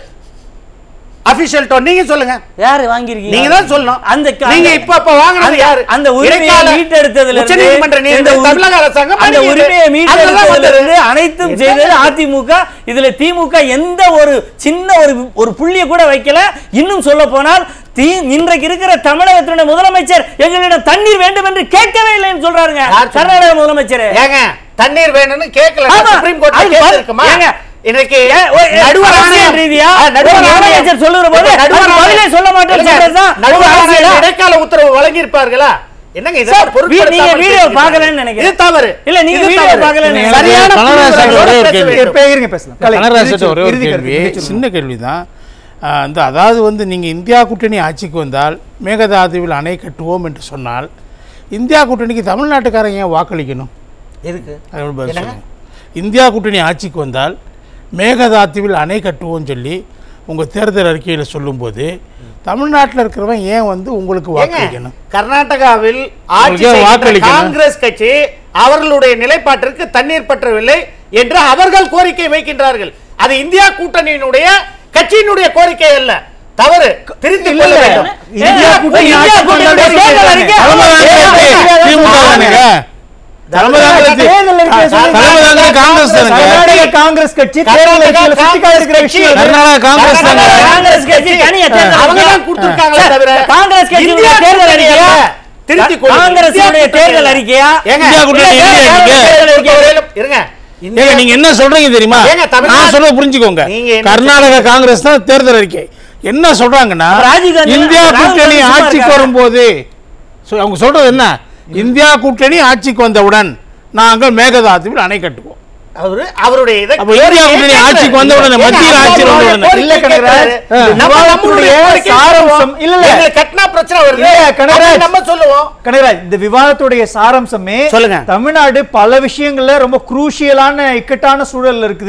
அபிஷியல் டோன் நீங்க சொல்லுங்க யாரு வாங்கிருக்கீங்க நீங்க தான் சொல்லணும் அந்த நீங்க இப்ப இப்ப வாங்குனது அந்த- யாரு அந்த உரிமையை இடைக்கால மீட்டெடுத்ததுல இருந்து உச்சநீதிமன்ற இந்த நீதிபதி உரி- தமிழக அரசாங்கம் அந்த பண்ணியது. உரிமையை அதுதான் மீட்டெடுத்ததுல வந்தது. இருந்து அனைத்தும் என்ன? செய்தது அதிமுக இதுல திமுக எந்த ஒரு சின்ன ஒரு ஒரு புள்ளிய கூட வைக்கல இன்னும் சொல்ல போனால் தீ இன்றைக்கு இருக்கிற தமிழகத்தினுடைய முதலமைச்சர் எங்களிடம் தண்ணீர் வேண்டும் என்று கேட்கவே இல்லைன்னு சொல்றாருங்க யார் சொன்னா? கர்நாடக முதலமைச்சர் ஏங்க தண்ணீர் வேணும்னு கேட்கல ஆமா. சுப்ரீம் கோர்ட் அது கேஸ் ப- இருக்குமா ஏங்க. இன்னைக்கு ஏன், ஓ, ஏ, நடுவர் அரசியல் ஆணையம் ரீதியா ஆ, நடுவர் ஒரு ஆணையம் முதலமைச்சர் சொல்லுற போது இல்ல, நடுவர் அதுக்கு பதிலே ஆணையம் சொல்ல மாட்டேன்னு இல்லைங்க, சொல்றதுதான் நடுவர் ஒரு ஆணையம் அரசியலா? இடைக்கால உத்தரவு வழங்கி இருப்பார்களா என்னங்க சார், இதெல்லாம் வீ- பொருட்படுத்தாமல் நீங்க வீடியோ பேசுறீங்க. பார்க்கலன்னு நினைக்கிறேன். இது தவறு இல்ல, நீங்க இது வீடியோ தவறு. பார்க்கலன்னு எனக்கு சரியான கனகராஜ் சார் புரிதலோட ஒரே ஒரு பேச கேள்வி. வேண்டும். இப்ப இருங்க பேசலாம் கலை, கனகராஜ் இறுதி சார் ஒரே ஒரு இறுதி கேள்வி கருத்து, இறுதி சொல்லுங்க. சின்ன கேள்வி தான் இந்த அதாவது வந்து நீங்கள் இந்தியா கூட்டணி ஆட்சிக்கு வந்தால் மேகதாதுவில் அணை கட்டுவோம் என்று சொன்னால் இந்தியா கூட்டணிக்கு தமிழ்நாட்டுக்காரங்க ஏன் வாக்களிக்கணும் எதுக்கு அது பதில் என்னங்க? சொல்லுங்க. இந்தியா கூட்டணி ஆட்சிக்கு வந்தால் மேகதாத்துவில் அணை கட்டுவோம்னு சொல்லி உங்கள் தேர்தல் அறிக்கையில் சொல்லும்போது தமிழ்நாட்டில் இருக்கிறவன் ஏன் வந்து உங்களுக்கு ஏங்க, வாக்களிக்கணும் கர்நாடகாவில் ஆட்சி உங்களுக்கு ஏன் செய்கின்ற வாக்களிக்கணும்? காங்கிரஸ் கட்சி அவர்களுடைய நிலைப்பாட்டிற்கு தண்ணீர் பற்றவில்லை என்று அவர்கள் கோரிக்கை வைக்கின்றார்கள் அது இந்தியா கூட்டணியினுடைய கட்சியினுடைய கோரிக்கை அல்ல தவறு திருத்திக் இல்ல, கொள்ள இல்ல. வேண்டும் இந்தியா கூட்டணி இந்தியா ஆட்சிக்கு கூட்டணியுடைய வந்தால் தேர்தல் அறிக்கை தலைமை தாங்கிறது திமுக தானுங்க. தலைமை தாங்கிறது தேர்தல் அறிக்கையை சொல்லி- தலைமை தாங்கிறது காங்கிரஸ் தானுங்க. கர்நாடக காங்கிரஸ் கட்சி தேர்தல் அறிக்கையில சுட்டிக்காட்டி இருக்கிற விஷயம் அது. கர்நாடக காங்கிரஸ் தாங்க. காங்கிரஸ் கட்சி தனியா தேர்தல் அவங்க அறிக்கை. தான் கொடுத்திருக்காங்களே தவிர காங்கிரஸ் கட்சியுடைய இந்தியா தேர்தல் கூட்டணி அறிக்கையா? அல்ல. திருத்திக் கொள்ளுங்கள். காங்கிரசுடைய இந்தியா கூட்டணி தேர்தல் அல்ல. அறிக்கையா? ஏங்க, இந்தியா கூட்டணி இல்ல, இல்லையா தேர்தல் நீங்க? தேர்தல் அறிக்கை வரையிலும் இருங்க இந்தியா- ஏங்க நீங்க என்ன சொல்றீங்க தெரியுமா ஏங்க, தமிழ்நாடு- நான் சொல்றது புரிஞ்சுக்கோங்க நீங்க என்ன கர்நாடக காங்கிரஸ் தான் தேர்தல் அறிக்கை என்ன சொல்றாங்கன்னா ராஜீவ் காந்தி- இந்தியா ராகுல் காந்தி கூட்டணி சும்மா ஆட்சிக்கு இருக்காரா? வரும்போது சொ- அவங்க சொல்றது என்ன இந்தியா கூட்டணி ஆட்சிக்கு வந்தவுடன் நாங்கள் மேகதாதுவில் அணை கட்டுவோம் அவரு அவருடைய இதை அப்ப இந்தியா கூட்டணி ஆட்சிக்கு வந்த உடனே, ஏங்க, மத்தியில் அப்பா ஆட்சியில் அவருடைய வந்த உடனே. கோரிக்கை இல்ல, கனகராஜ். கேட்கிறாரு. ஆ. நம்ம நம்மளுடைய விவாதத்துடைய கோரிக்கை சாராம்சம். சொல்லுவோம். இல்ல, இல்ல. எங்களுக்கு கட்டினா பிரச்சனை வருது இல்ல, கனகராஜ். அதை நம்ம சொல்லுவோம் கனகராஜ் இந்த விவாதத்துடைய சாராம்சமே சொல்லுங்க. தமிழ்நாடு பல விஷயங்கள்ல ரொம்ப குரூஷியலான இக்கட்டான சூழல்ல இருக்குது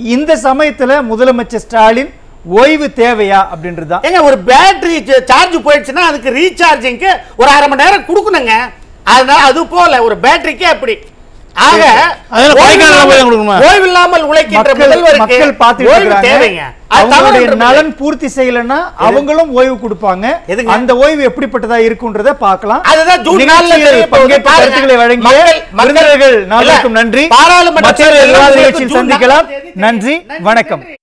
இந்த சமயத்துல முதலமைச்சர் ஸ்டாலின் ஓய்வு தேவையா அப்படின்றதுதான் ஏங்க ஒரு பேட்டரி சார்ஜ் போயிடுச்சுன்னா அதுக்கு ரீசார்ஜிங்க்கு ஒரு அரை மணி நேரம் கொடுக்கணுங்க அதனால அது போல ஒரு பேட்டரிக்கே அப்படி ஆக அதனால கொடைக்கானல்ல போய் கொடுக்கணுமா? ஓய்வில்லாமல் உழைக்கின்ற மக்கள் முதல்வருக்கு மக்கள் பார்த்துட்டு ஓய்வு இருக்காங்க தேவைங்க அது அவங்களுடைய தவறு நலன் பூர்த்தி செய்யலைன்னா அவங்களும் ஓய்வு கொடுப்பாங்க எதுங்க? அந்த ஓய்வு எப்படிப்பட்டதா இருக்குன்றத பார்க்கலாம் அதுதான் ஜூன் நாலுல நிகழ்ச்சியில் தெரிய போகுது. பங்கேற்ற பாருங்க. கருத்துக்களை வழங்கிய மக்கள்- மக்கள் விருந்தினர்கள் இல்ல, நாளுக்கும் நன்றி பாராளுமன்ற மற்றொரு தேர்தல் விவாத உங்களுக்கு நிகழ்ச்சியில் ஜூன் சந்திக்கலாம் நாலாம் தேதி நன்றி நன்றி, வணக்கம் நன்றி.